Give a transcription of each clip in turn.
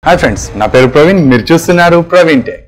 Hi friends నా పేరు ప్రవీణ్ మీరు చూస్తున్నారు ప్రవీణ్ టెక్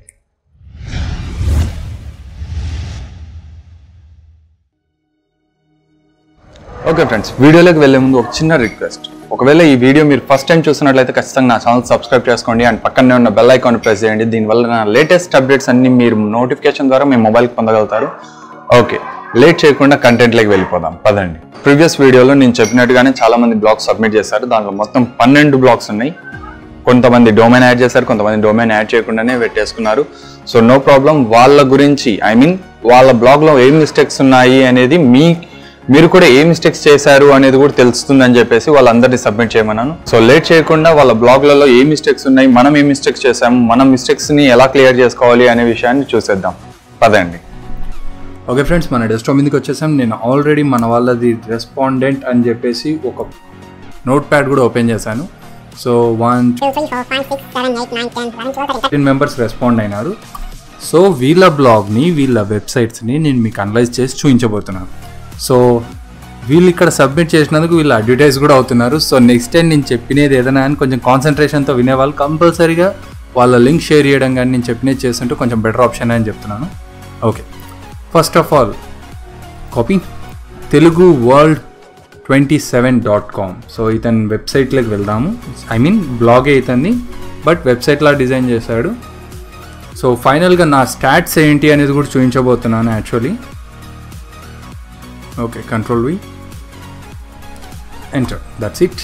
ఓకే ఫ్రెండ్స్ వీడియోలోకి వెళ్ళే ముందు ఒక చిన్న రిక్వెస్ట్ ఒకవేళ ఈ వీడియో మీరు ఫస్ట్ టైం చూసినట్లయితే ఖచ్చితంగా నా ఛానల్ సబ్స్క్రైబ్ చేసుకోండి అండ్ పక్కనే ఉన్న బెల్ ఐకాన్ ప్రెస్ చేయండి దీనివల్ల నా లేటెస్ట్ అప్డేట్స్ అన్ని మీరు నోటిఫికేషన్ ద్వారా మీ మొబైల్కి పొందగలుగుతారు ఓకే లేట్ చేయకుండా కంటెంట్లోకి వెళ్ళిపోదాం పదండి ప్రీవియస్ వీడియోలో నేను చెప్పినట్టుగానే చాలా మంది బ్లాగ్స్ సబ్మిట్ చేశారు దాంట్లో మొత్తం పన్నెండు బ్లాగ్స్ ఉన్నాయి కొంతమంది డొమైన్ యాడ్ చేశారు కొంతమంది డొమైన్ యాడ్ చేయకుండానే పెట్టేసుకున్నారు సో నో ప్రాబ్లం వాళ్ళ గురించి ఐ మీన్ వాళ్ళ బ్లాగ్లో ఏం మిస్టేక్స్ ఉన్నాయి అనేది మీ మీరు కూడా ఏ మిస్టేక్స్ చేశారు అనేది కూడా తెలుస్తుందని చెప్పేసి వాళ్ళందరినీ సబ్మిట్ చేయమన్నాను సో లేట్ చేయకుండా వాళ్ళ బ్లాగ్లలో ఏ మిస్టేక్స్ ఉన్నాయి మనం ఏ మిస్టేక్స్ చేసాము మన మిస్టేక్స్ని ఎలా క్లియర్ చేసుకోవాలి అనే విషయాన్ని చూసేద్దాం పదండి ఓకే ఫ్రెండ్స్ మన డెస్క్టాప్ మీదకి వచ్చేసాం నేను ఆల్రెడీ మన వాళ్ళది రెస్పాండెంట్ అని చెప్పేసి ఒక నోట్ ప్యాడ్ కూడా ఓపెన్ చేశాను so one two, three, four, five, six, seven, eight, nine, ten, eleven, twelve, thirteen. Fifteen members respond అయినారు సో వీళ్ళ బ్లాగ్ని వీళ్ళ వెబ్సైట్స్ని నేను మీకు అనలైజ్ చేసి చూపించబోతున్నాను సో వీళ్ళు ఇక్కడ సబ్మిట్ చేసినందుకు వీళ్ళు అడ్వర్టైజ్ కూడా అవుతున్నారు సో నెక్స్ట్ టైం నేను చెప్పినది ఏదైనా అని కొంచెం కాన్సన్ట్రేషన్తో వినేవాళ్ళు కంపల్సరీగా వాళ్ళ లింక్ షేర్ చేయడం కానీ నేను చెప్పినది చేస్తుంటే కొంచెం బెటర్ ఆప్షన్ అని చెప్తున్నాను okay first of all copy Telugu world twenty seven dot com so ఇతని వెబ్సైట్లోకి వెళ్దాము ఐ మీన్ బ్లాగే ఇతన్ని బట్ వెబ్సైట్లా డిజైన్ చేశాడు సో ఫైనల్గా నా స్టాట్స్ ఏంటి అనేది కూడా చూపించబోతున్నాను actually okay control V enter that's it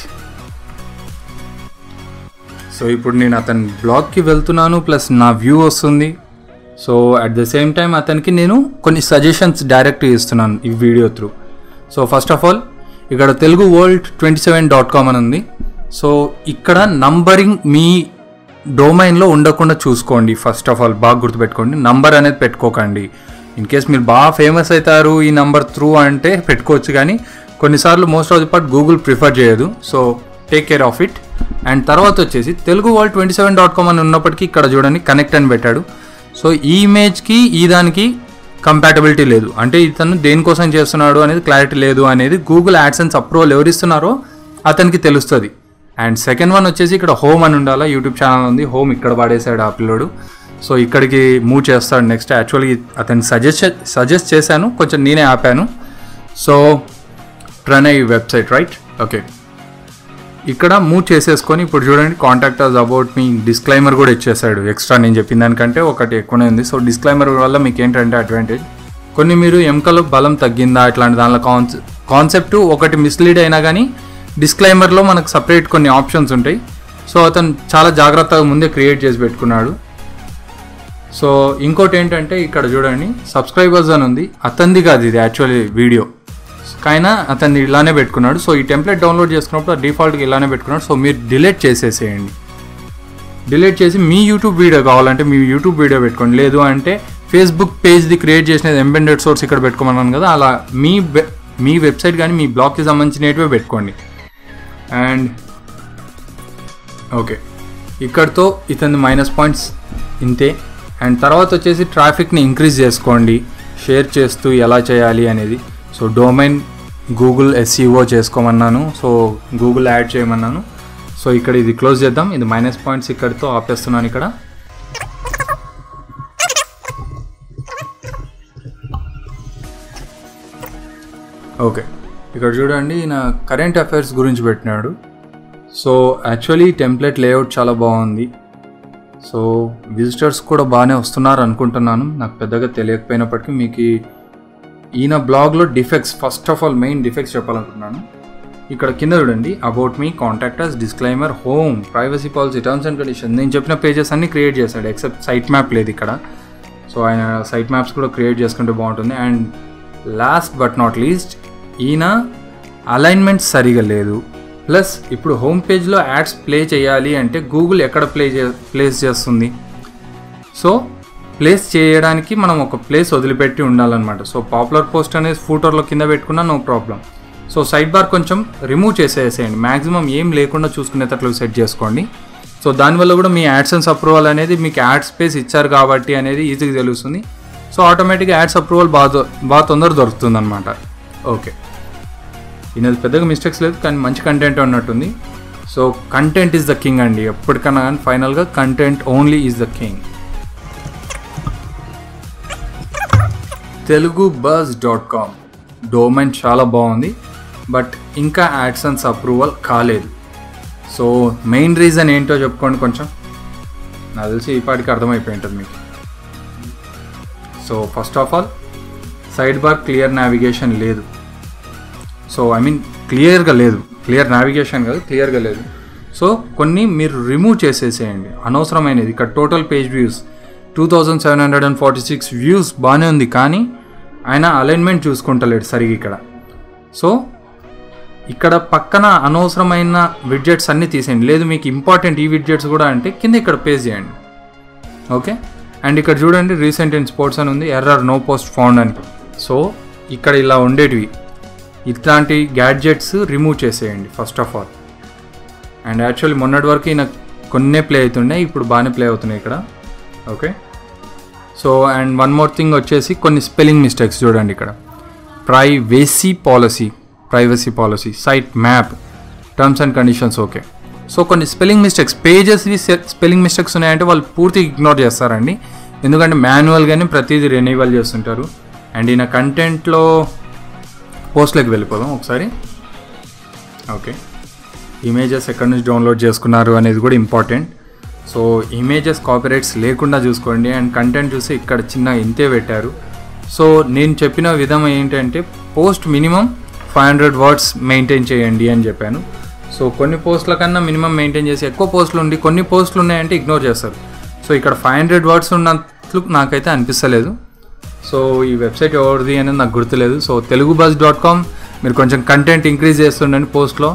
so ఇప్పుడు నేను అతని బ్లాగ్కి వెళ్తున్నాను ప్లస్ నా వ్యూ వస్తుంది so at the same time అతనికి నేను కొన్ని సజెషన్స్ డైరెక్ట్ ఇస్తున్నాను ఈ video through so first of all ఇక్కడ Telugu world twenty seven dot com అని ఉంది సో ఇక్కడ నంబరింగ్ మీ డొమైన్లో ఉండకుండా చూసుకోండి ఫస్ట్ ఆఫ్ ఆల్ బాగా గుర్తుపెట్టుకోండి నంబర్ అనేది పెట్టుకోకండి ఇన్ కేస్ మీరు బాగా ఫేమస్ అవుతారు ఈ నంబర్ త్రూ అంటే పెట్టుకోవచ్చు కానీ కొన్నిసార్లు most of the part Google prefer చేయదు so take care of it and తర్వాత వచ్చేసి Telugu world twenty seven dot com అని ఉన్నప్పటికీ ఇక్కడ చూడండి కనెక్ట్ అని పెట్టాడు సో ఈ ఇమేజ్కి ఈ దానికి కంపాటబిలిటీ లేదు అంటే ఇతను దేనికోసం చేస్తున్నాడు అనేది క్లారిటీ లేదు అనేది గూగుల్ యాడ్సెన్స్ అప్రూవల్ ఎవరిస్తున్నారో అతనికి తెలుస్తుంది అండ్ సెకండ్ వన్ వచ్చేసి ఇక్కడ హోమ్ అని ఉండాలా యూట్యూబ్ ఛానల్ ఉంది హోమ్ ఇక్కడ పడేశాడు ఆ పిల్లోడు సో ఇక్కడికి మూవ్ చేస్తాడు నెక్స్ట్ యాక్చువల్లీ అతన్ని సజెస్ట్ సజెస్ట్ చేశాను కొంచెం నేనే ఆపాను so Pranay website right okay ఇక్కడ మూవ్ చేసేసుకొని ఇప్పుడు చూడండి contact us about me disclaimer కూడా ఇచ్చేసాడు ఎక్స్ట్రా నేను చెప్పిన దానికంటే ఒకటి ఎక్కువనే ఉంది సో డిస్క్లైమర్ వల్ల మీకు ఏంటంటే అడ్వాంటేజ్ కొన్ని మీరు ఎముకలో బలం తగ్గిందా ఇట్లాంటి దానిలో కాన్సె కాన్సెప్ట్ ఒకటి మిస్లీడ్ అయినా కానీ డిస్క్లైమర్లో మనకు సపరేట్ కొన్ని ఆప్షన్స్ ఉంటాయి సో అతను చాలా జాగ్రత్తగా ముందే క్రియేట్ చేసి పెట్టుకున్నాడు సో ఇంకోటి ఏంటంటే ఇక్కడ చూడండి సబ్స్క్రైబర్స్ అని ఉంది అతంది కాదు ఇది యాక్చువల్లీ వీడియో కైనా అతన్ని ఇలానే పెట్టుకున్నాడు సో ఈ టెంప్లెట్ డౌన్లోడ్ చేసుకున్నప్పుడు డిఫాల్ట్గా ఇలానే పెట్టుకున్నాడు సో మీరు డిలీట్ చేసేసేయండి డిలీట్ చేసి మీ యూట్యూబ్ వీడియో కావాలంటే మీ యూట్యూబ్ వీడియో పెట్టుకోండి లేదు అంటే ఫేస్బుక్ పేజ్ది క్రియేట్ చేసినది ఎంబెండెడ్ సోర్స్ ఇక్కడ పెట్టుకోమన్నాను కదా అలా మీ వె- మీ వెబ్సైట్ కానీ మీ బ్లాగ్కి సంబంధించినవి పెట్టుకోండి అండ్ ఓకే ఇక్కడతో ఇతని మైనస్ పాయింట్స్ ఇంతే అండ్ తర్వాత వచ్చేసి ట్రాఫిక్ని ఇంక్రీజ్ చేసుకోండి షేర్ చేస్తూ ఎలా చేయాలి అనేది సో డొమైన్ గూగుల్ ఎస్ఈఓ చేసుకోమన్నాను సో గూగుల్ యాడ్ చేయమన్నాను సో ఇక్కడ ఇది క్లోజ్ చేద్దాం ఇది మైనస్ పాయింట్స్ ఇక్కడితో ఆపేస్తున్నాను ఇక్కడ ఓకే ఇక్కడ చూడండి నా కరెంట్ అఫైర్స్ గురించి పెట్టినాడు సో యాక్చువల్లీ టెంప్లెట్ లేఅవుట్ చాలా బాగుంది సో విజిటర్స్ కూడా బాగానే వస్తున్నారు అనుకుంటున్నాను నాకు పెద్దగా తెలియకపోయినప్పటికీ మీకు ఈ- ఈయన బ్లాగ్లో defects first of all main defects చెప్పాలనుకుంటున్నాను ఇక్కడ కింద చూడండి about me contact us disclaimer home privacy policy terms and condition నేను చెప్పిన పేజెస్ అన్ని క్రియేట్ చేశాడు ఎక్సెప్ట్ సైట్ మ్యాప్ లేదు ఇక్కడ సో ఆయన సైట్ మ్యాప్స్ కూడా క్రియేట్ చేసుకుంటే బాగుంటుంది and last but not least ఈయన అలైన్మెంట్ సరిగా లేదు ప్లస్ ఇప్పుడు హోమ్ పేజ్లో యాడ్స్ ప్లే చేయాలి అంటే గూగుల్ ఎక్కడ ప్లే చే ప్లేస్ చేస్తుంది సో ప్లేస్ చేయడానికి మనం ఒక ప్లేస్ వదిలిపెట్టి ఉండాలన్నమాట సో పాపులర్ పోస్ట్ అనేది ఫూటర్లో కింద పెట్టుకున్నా no problem so side bar కొంచెం రిమూవ్ చేసేసేయండి మ్యాక్సిమం ఏం లేకుండా చూసుకునేటట్లు సెట్ చేసుకోండి సో దానివల్ల కూడా మీ యాడ్సెన్స్ అప్రూవల్ అనేది మీకు యాడ్ స్పేస్ ఇచ్చారు కాబట్టి అనేది ఈజీగా తెలుస్తుంది సో ఆటోమేటిక్గా యాడ్స్ అప్రూవల్ బాగా దొ- బాగా తొందర దొరుకుతుంది అనమాట ఓకే ఈయనది పెద్దగా మిస్టేక్స్ లేదు కానీ మంచి కంటెంట్ ఉన్నట్టుంది so content is the king అండి ఎప్పటికన్నా కానీ ఫైనల్గా content only is the king Telugu bus dot com domain చాలా బాగుంది బట్ ఇంకా యాడ్సన్స్ అప్రూవల్ కాలేదు సో మెయిన్ రీజన్ ఏంటో చెప్పుకోండి కొంచెం నాకు తెలిసి ఈ పాటికి అర్థమైపోయి ఉంటుంది మీకు so first of all side bar clear navigation లేదు సో ఐ మీన్ క్లియర్గా లేదు క్లియర్ నావిగేషన్ కాదు క్లియర్గా లేదు సో కొన్ని మీరు రిమూవ్ చేసేసేయండి అనవసరమైనది ఇక్కడ total page views two thousand seven hundred and forty six views బాగానే ఉంది కానీ ఆయన అలైన్మెంట్ చూసుకుంటలేడు సరిగా ఇక్కడ సో ఇక్కడ పక్కన అనవసరమైన విడ్జెట్స్ అన్నీ తీసేయండి లేదు మీకు ఇంపార్టెంట్ ఈ విడ్జెట్స్ కూడా అంటే కింద ఇక్కడ పేజ్ చేయండి ఓకే అండ్ ఇక్కడ చూడండి రీసెంట్ ఇన్ స్పోర్ట్స్ అని ఉంది ఎర్రర్ నో పోస్ట్ ఫౌండ్ అని సో ఇక్కడ ఇలా ఉండేటివి ఇట్లాంటి గ్యాడ్జెట్స్ రిమూవ్ చేసేయండి first of all and actually మొన్నటి వరకు నాకు కొన్నే ప్లే అవుతుండే ఇప్పుడు బాగానే ప్లే అవుతున్నాయి ఇక్కడ okay so and one more thing వచ్చేసి కొన్ని స్పెల్లింగ్ మిస్టేక్స్ చూడండి ఇక్కడ privacy policy privacy policy site map terms and conditions okay so కొన్ని స్పెల్లింగ్ మిస్టేక్స్ పేజెస్వి స్పెల్లింగ్ మిస్టేక్స్ ఉన్నాయంటే వాళ్ళు పూర్తి ఇగ్నోర్ చేస్తారండి ఎందుకంటే మాన్యువల్గానే ప్రతిదీ రెన్యూవల్ చేస్తుంటారు అండ్ ఈయన కంటెంట్లో పోస్ట్లోకి వెళ్ళిపోదాం ఒకసారి ఓకే ఇమేజెస్ ఎక్కడి నుంచి డౌన్లోడ్ చేసుకున్నారు అనేది కూడా ఇంపార్టెంట్ సో ఇమేజెస్ కాపీరైట్స్ లేకుండా చూసుకోండి అండ్ కంటెంట్ చూసి ఇక్కడ చిన్న ఇంతే పెట్టారు సో నేను చెప్పిన విధం ఏంటంటే post minimum five hundred words maintain చేయండి అని చెప్పాను సో కొన్ని పోస్టుల కన్నా మినిమం మెయింటైన్ చేసి ఎక్కువ పోస్టులు ఉండి కొన్ని పోస్టులు ఉన్నాయంటే ఇగ్నోర్ చేస్తారు సో ఇక్కడ ఫైవ్ హండ్రెడ్ వర్డ్స్ ఉన్నట్లు నాకైతే అనిపిస్తలేదు సో ఈ వెబ్సైట్ ఎవరిది అనేది నాకు గుర్తులేదు so Telugu bus dot com మీరు కొంచెం కంటెంట్ ఇంక్రీజ్ చేస్తుండండి పోస్ట్లో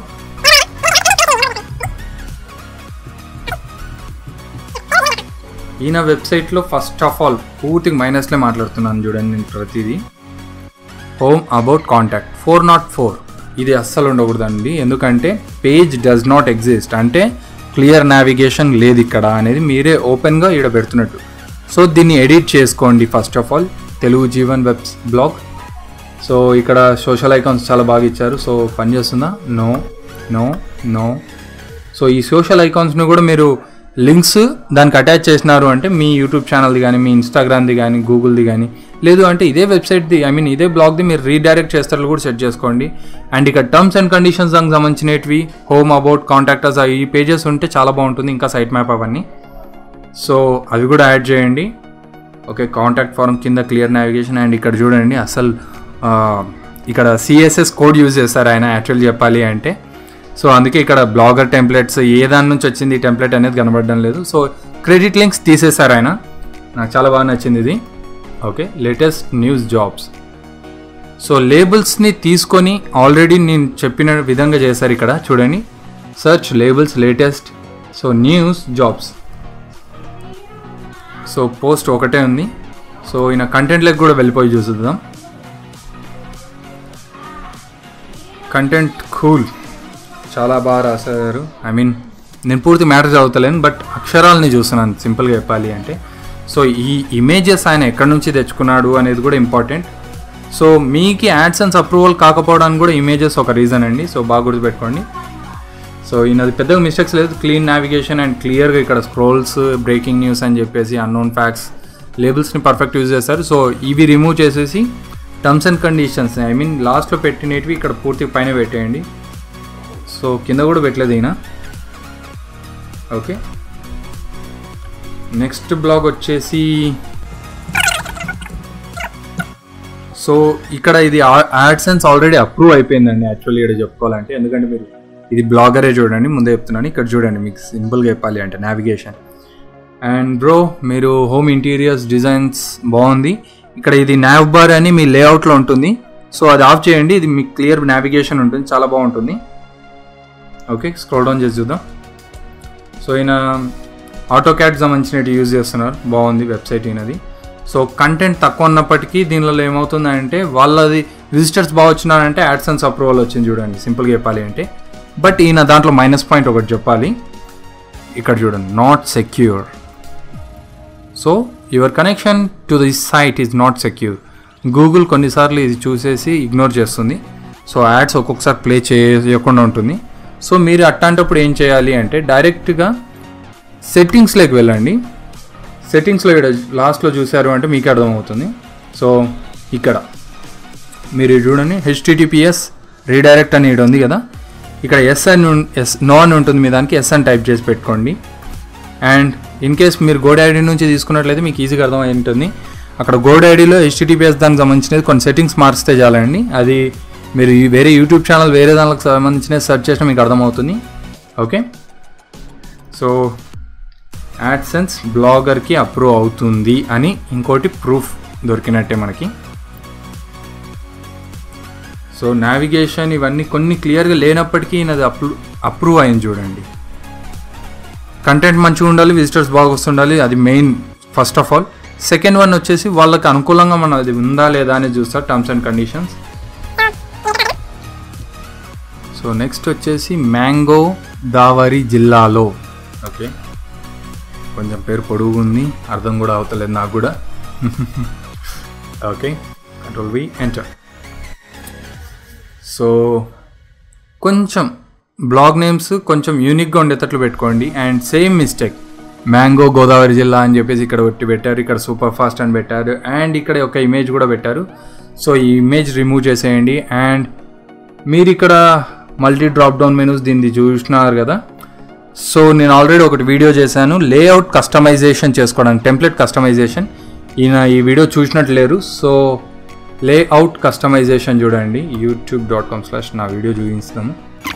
ఈయన వెబ్సైట్లో ఫస్ట్ ఆఫ్ ఆల్ పూర్తిగా మైనస్లే మాట్లాడుతున్నాను చూడండి నేను ప్రతిదీ home about contact four not four ఇది అస్సలు ఉండకూడదండి ఎందుకంటే పేజ్ డస్ నాట్ ఎగ్జిస్ట్ అంటే క్లియర్ నావిగేషన్ లేదు ఇక్కడ అనేది మీరే ఓపెన్గా ఈడ పెడుతున్నట్టు సో దీన్ని ఎడిట్ చేసుకోండి first of all Telugu Jeevan webs blog so ఇక్కడ సోషల్ ఐకాన్స్ చాలా బాగా ఇచ్చారు సో పనిచేస్తుందా నో నో నో సో ఈ సోషల్ ఐకాన్స్ని కూడా మీరు లింక్స్ దానికి అటాచ్ చేసినారు అంటే మీ యూట్యూబ్ ఛానల్ది కానీ మీ ఇన్స్టాగ్రామ్ది కానీ గూగుల్ది కానీ లేదు అంటే ఇదే వెబ్సైట్ది ఐ మీన్ ఇదే బ్లాగ్ది మీరు రీడైరెక్ట్ చేస్తారు కూడా సెట్ చేసుకోండి అండ్ ఇక్కడ టర్మ్స్ అండ్ కండిషన్స్ దానికి సంబంధించినవి హోమ్ అబౌట్ కాంటాక్టర్స్ ఈ పేజెస్ ఉంటే చాలా బాగుంటుంది ఇంకా సైట్ మ్యాప్ అవన్నీ సో అవి కూడా యాడ్ చేయండి ఓకే కాంటాక్ట్ ఫారం కింద క్లియర్ నావిగేషన్ అండ్ ఇక్కడ చూడండి అసలు ఆ, ఇక్కడ సిఎస్ఎస్ కోడ్ యూజ్ చేస్తారు ఆయన యాక్చువల్ చెప్పాలి అంటే సో అందుకే ఇక్కడ బ్లాగర్ టెంప్లెట్స్ ఏ దాని నుంచి వచ్చింది ఈ టెంప్లెట్ అనేది కనబడడం లేదు సో క్రెడిట్ లింక్స్ తీసేశారు ఆయన నాకు చాలా బాగా నచ్చింది ఇది okay latest news jobs so లేబుల్స్ని తీసుకొని ఆల్రెడీ నేను చెప్పిన విధంగా చేశారు ఇక్కడ చూడండి search labels latest so news jobs so post ఒకటే ఉంది సో ఈయన కంటెంట్లోకి కూడా వెళ్ళిపోయి చూద్దాం కంటెంట్ కూల్ చాలా బాగా రాశారు ఐ మీన్ నేను పూర్తి మ్యాటర్ చదువుతలేను బట్ అక్షరాలని చూస్తున్నాను సింపుల్గా చెప్పాలి అంటే సో ఈ ఇమేజెస్ ఆయన ఎక్కడి నుంచి తెచ్చుకున్నాడు అనేది కూడా ఇంపార్టెంట్ సో మీకు యాడ్సెన్స్ అప్రూవల్ కాకపోవడానికి కూడా ఇమేజెస్ ఒక రీజన్ అండి సో బాగా గుర్తుపెట్టుకోండి సో ఈయనది పెద్దగా మిస్టేక్స్ లేదు క్లీన్ నావిగేషన్ అండ్ క్లియర్గా ఇక్కడ స్క్రోల్స్ బ్రేకింగ్ న్యూస్ అని చెప్పేసి అన్నోన్ ఫ్యాక్ట్స్ లేబుల్స్ని పర్ఫెక్ట్ యూజ్ చేస్తారు సో ఇవి రిమూవ్ చేసేసి terms and conditions I mean లాస్ట్లో పెట్టినవి ఇక్కడ పూర్తి పైన పెట్టేయండి సో కింద కూడా పెట్టలేదు ఈయన ఓకే నెక్స్ట్ బ్లాగ్ వచ్చేసి సో ఇక్కడ ఇది యాడ్సెన్స్ ఆల్రెడీ అప్రూవ్ అయిపోయిందండి యాక్చువల్లీ ఇక్కడ చెప్పుకోవాలంటే ఎందుకంటే మీరు ఇది బ్లాగరే చూడండి ముందే చెప్తున్నాను ఇక్కడ చూడండి మీకు సింపుల్గా చెప్పాలి అంటే నావిగేషన్ అండ్ బ్రో మీరు హోమ్ ఇంటీరియర్స్ డిజైన్స్ బాగుంది ఇక్కడ ఇది నావ్ బార్ అని మీ లేఅవుట్లో ఉంటుంది సో అది ఆఫ్ చేయండి ఇది మీకు క్లియర్ నావిగేషన్ ఉంటుంది చాలా బాగుంటుంది ఓకే స్క్రోల్ డౌన్ చేసి చూద్దాం సో ఈయన ఆటో క్యాట్ సంబంధించినవి యూజ్ చేస్తున్నారు బాగుంది వెబ్సైట్ ఈయనది సో కంటెంట్ తక్కువ ఉన్నప్పటికీ దీనిలో ఏమవుతుందంటే వాళ్ళది విజిటర్స్ బాగా వచ్చినారంటే యాడ్సెన్స్ అప్రూవల్ వచ్చింది చూడండి సింపుల్గా చెప్పాలి అంటే బట్ ఈయన దాంట్లో మైనస్ పాయింట్ ఒకటి చెప్పాలి ఇక్కడ చూడండి not secure so your connection to the site is not secure Google కొన్నిసార్లు ఇది చూసేసి ఇగ్నోర్ చేస్తుంది సో యాడ్స్ ఒక్కొక్కసారి ప్లే చేయకుండా ఉంటుంది సో మీరు అట్లాంటప్పుడు ఏం చేయాలి అంటే డైరెక్ట్గా సెట్టింగ్స్లోకి వెళ్ళండి సెట్టింగ్స్లో ఇక్కడ లాస్ట్లో చూసారు అంటే మీకు అర్థమవుతుంది సో ఇక్కడ మీరు ఇది చూడండి హెచ్టిటిపిఎస్ రీడైరెక్ట్ అని ఇక్కడ ఉంది కదా ఇక్కడ ఎస్ అని ఉన్- ఎస్ నో అని ఉంటుంది మీ దానికి ఎస్ అని టైప్ చేసి పెట్టుకోండి అండ్ ఇన్ కేస్ మీరు గోడ్ ఐడి నుంచి తీసుకున్నట్లయితే మీకు ఈజీగా అర్థమై ఉంటుంది అక్కడ గోడ్ ఐడిలో హెచ్టిటిపిఎస్ దానికి సంబంధించినది కొన్ని సెట్టింగ్స్ మారిస్తే చాలండి అది మీరు ఈ వేరే యూట్యూబ్ ఛానల్ వేరే దానికి సంబంధించినది సెర్చ్ చేసినా మీకు అర్థమవుతుంది ఓకే సో యాడ్సెన్స్ బ్లాగర్కి అప్రూవ్ అవుతుంది అని ఇంకోటి ప్రూఫ్ దొరికినట్టే మనకి సో నావిగేషన్ ఇవన్నీ కొన్ని క్లియర్గా లేనప్పటికీ అది అప్రూ అప్రూవ్ అయింది చూడండి కంటెంట్ మంచిగా ఉండాలి విజిటర్స్ బాగా వస్తుండాలి అది main first of all second one వచ్చేసి వాళ్ళకి అనుకూలంగా మనం అది ఉందా లేదా అనేది చూస్తారు terms and conditions so next వచ్చేసి మ్యాంగో దావరి జిల్లాలో ఓకే కొంచెం పేరు పొడుగు ఉంది అర్థం కూడా అవుతలేదు నాకు కూడా okay control V enter so కొంచెం బ్లాగ్ నేమ్స్ కొంచెం యూనిక్గా ఉండేటట్లు పెట్టుకోండి and same mistake mango Godavari జిల్లా అని చెప్పేసి ఇక్కడ ఒట్టి పెట్టారు ఇక్కడ సూపర్ ఫాస్ట్ అని పెట్టారు అండ్ ఇక్కడ ఒక ఇమేజ్ కూడా పెట్టారు సో ఈ ఇమేజ్ రిమూవ్ చేసేయండి అండ్ మీరు ఇక్కడ మల్టీ డ్రాప్ డౌన్ మెనూస్ దీన్ని చూసినారు కదా సో నేను ఆల్రెడీ ఒకటి వీడియో చేశాను లేఅవుట్ కస్టమైజేషన్ చేసుకోవడానికి టెంప్లెట్ కస్టమైజేషన్ ఈయన ఈ వీడియో చూసినట్టు లేరు సో లేఅవుట్ కస్టమైజేషన్ చూడండి యూట్యూబ్ డాట్ కామ్ స్లాష్ నా వీడియో చూపిస్తాము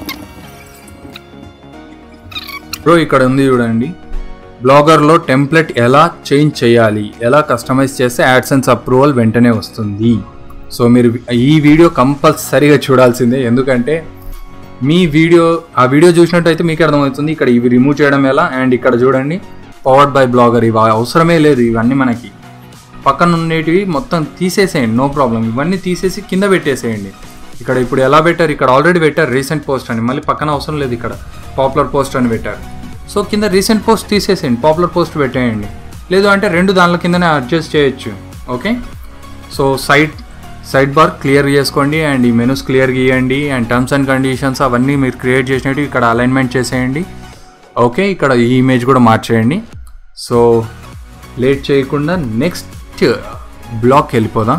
బ్రో ఇక్కడ ఉంది చూడండి బ్లాగర్లో టెంప్లెట్ ఎలా చేంజ్ చేయాలి ఎలా కస్టమైజ్ చేస్తే యాడ్సెన్స్ అప్రూవల్ వెంటనే వస్తుంది సో మీరు ఈ వీడియో కంపల్సరీగా చూడాల్సిందే ఎందుకంటే మీ వీడియో ఆ వీడియో చూసినట్టయితే మీకు అర్థమవుతుంది ఇక్కడ ఇవి రిమూవ్ చేయడం ఎలా అండ్ ఇక్కడ చూడండి పవర్డ్ బై బ్లాగర్ ఇవి అవసరమే లేదు ఇవన్నీ మనకి పక్కన ఉండేటివి మొత్తం తీసేసేయండి నో ప్రాబ్లం ఇవన్నీ తీసేసి కింద పెట్టేసేయండి ఇక్కడ ఇప్పుడు ఎలా పెట్టారు ఇక్కడ ఆల్రెడీ పెట్టారు రీసెంట్ పోస్ట్ అని మళ్ళీ పక్కన అవసరం లేదు ఇక్కడ పాపులర్ పోస్ట్ అని పెట్టారు సో కింద రీసెంట్ పోస్ట్ తీసేసేయండి పాపులర్ పోస్ట్ పెట్టేయండి లేదు అంటే రెండు దానిల కిందనే అడ్జస్ట్ చేయొచ్చు okay so side side bar clear చేసుకోండి అండ్ ఈ మెనూస్ క్లియర్ గీయండి అండ్ టర్మ్స్ అండ్ కండిషన్స్ అవన్నీ మీరు క్రియేట్ చేసినట్టు ఇక్కడ అలైన్మెంట్ చేసేయండి ఓకే ఇక్కడ ఈ ఇమేజ్ కూడా మార్చేయండి సో లేట్ చేయకుండా నెక్స్ట్ బ్లాక్ వెళ్ళిపోదాం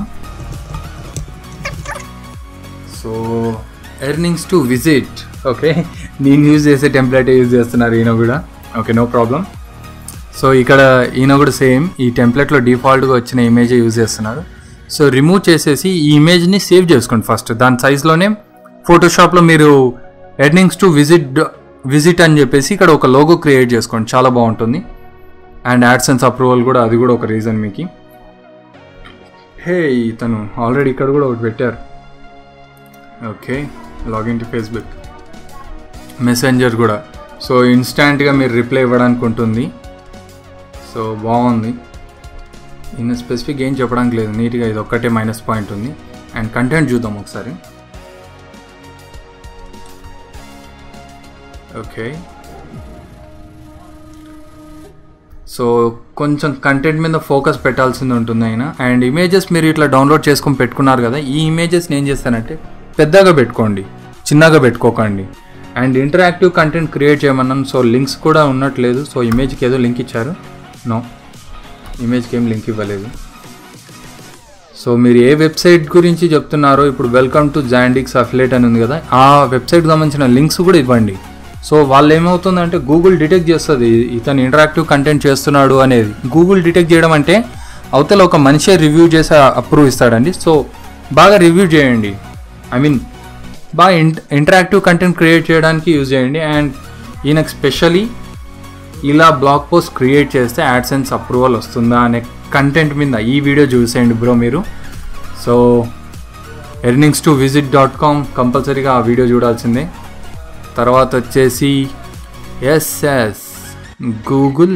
so earnings to visit okay నేను యూజ్ చేసే టెంప్లెట్ యూజ్ చేస్తున్నారు ఈయన కూడా ఓకే నో ప్రాబ్లం సో ఇక్కడ ఈయన కూడా సేమ్ ఈ టెంప్లెట్లో డిఫాల్ట్గా వచ్చిన ఇమేజ్ యూజ్ చేస్తున్నారు సో రిమూవ్ చేసేసి ఈ ఇమేజ్ని సేవ్ చేసుకోండి ఫస్ట్ దాని సైజ్లోనే ఫోటోషాప్లో మీరు ఎర్నింగ్స్ టు విజిట్ విజిట్ అని చెప్పేసి ఇక్కడ ఒక లోగో క్రియేట్ చేసుకోండి చాలా బాగుంటుంది అండ్ యాడ్సెన్స్ అప్రూవల్ కూడా అది కూడా ఒక రీజన్ మీకు హే ఇతను ఆల్రెడీ ఇక్కడ కూడా ఒకటి పెట్టారు okay login to Facebook messenger కూడా సో ఇన్స్టాంట్గా మీరు రిప్లై ఇవ్వడానికి ఉంటుంది సో బాగుంది ఇన్న స్పెసిఫిక్ ఏం చెప్పడానికి లేదు నీట్గా ఇది ఒక్కటే మైనస్ పాయింట్ ఉంది అండ్ కంటెంట్ చూద్దాం ఒకసారి ఓకే సో కొంచెం కంటెంట్ మీద ఫోకస్ పెట్టాల్సింది ఉంటుంది అయినా అండ్ ఇమేజెస్ మీరు ఇట్లా డౌన్లోడ్ చేసుకొని పెట్టుకున్నారు కదా ఈ ఇమేజెస్ని ఏం చేస్తానంటే పెద్దగా పెట్టుకోండి చిన్నగా పెట్టుకోకండి అండ్ ఇంటరాక్టివ్ కంటెంట్ క్రియేట్ చేయమన్నాను సో లింక్స్ కూడా ఉన్నట్లేదు సో ఇమేజ్కి ఏదో లింక్ ఇచ్చారు నో ఇమేజ్కి ఏం లింక్ ఇవ్వలేదు సో మీరు ఏ వెబ్సైట్ గురించి చెప్తున్నారో ఇప్పుడు వెల్కమ్ టు జాండిక్స్ అఫిలేట్ అని ఉంది కదా ఆ వెబ్సైట్కి సంబంధించిన లింక్స్ కూడా ఇవ్వండి సో వాళ్ళు ఏమవుతుందంటే గూగుల్ డిటెక్ట్ చేస్తుంది ఇతను ఇంటరాక్టివ్ కంటెంట్ చేస్తున్నాడు అనేది గూగుల్ డిటెక్ట్ చేయడం అంటే అవతల ఒక మనిషే రివ్యూ చేసి అప్రూవ్ ఇస్తాడండి సో బాగా రివ్యూ చేయండి ఐ మీన్ బాగా ఇంటరాక్టివ్ కంటెంట్ క్రియేట్ చేయడానికి యూజ్ చేయండి అండ్ ఈయనకు స్పెషలీ ఇలా బ్లాగ్ పోస్ట్ క్రియేట్ చేస్తే యాడ్సెన్స్ అప్రూవల్ వస్తుందా అనే కంటెంట్ మీద ఈ వీడియో చూసేయండి బ్రో మీరు so earnings to visit dot com కంపల్సరీగా ఆ వీడియో చూడాల్సిందే తర్వాత వచ్చేసి ఎస్ఎస్ గూగుల్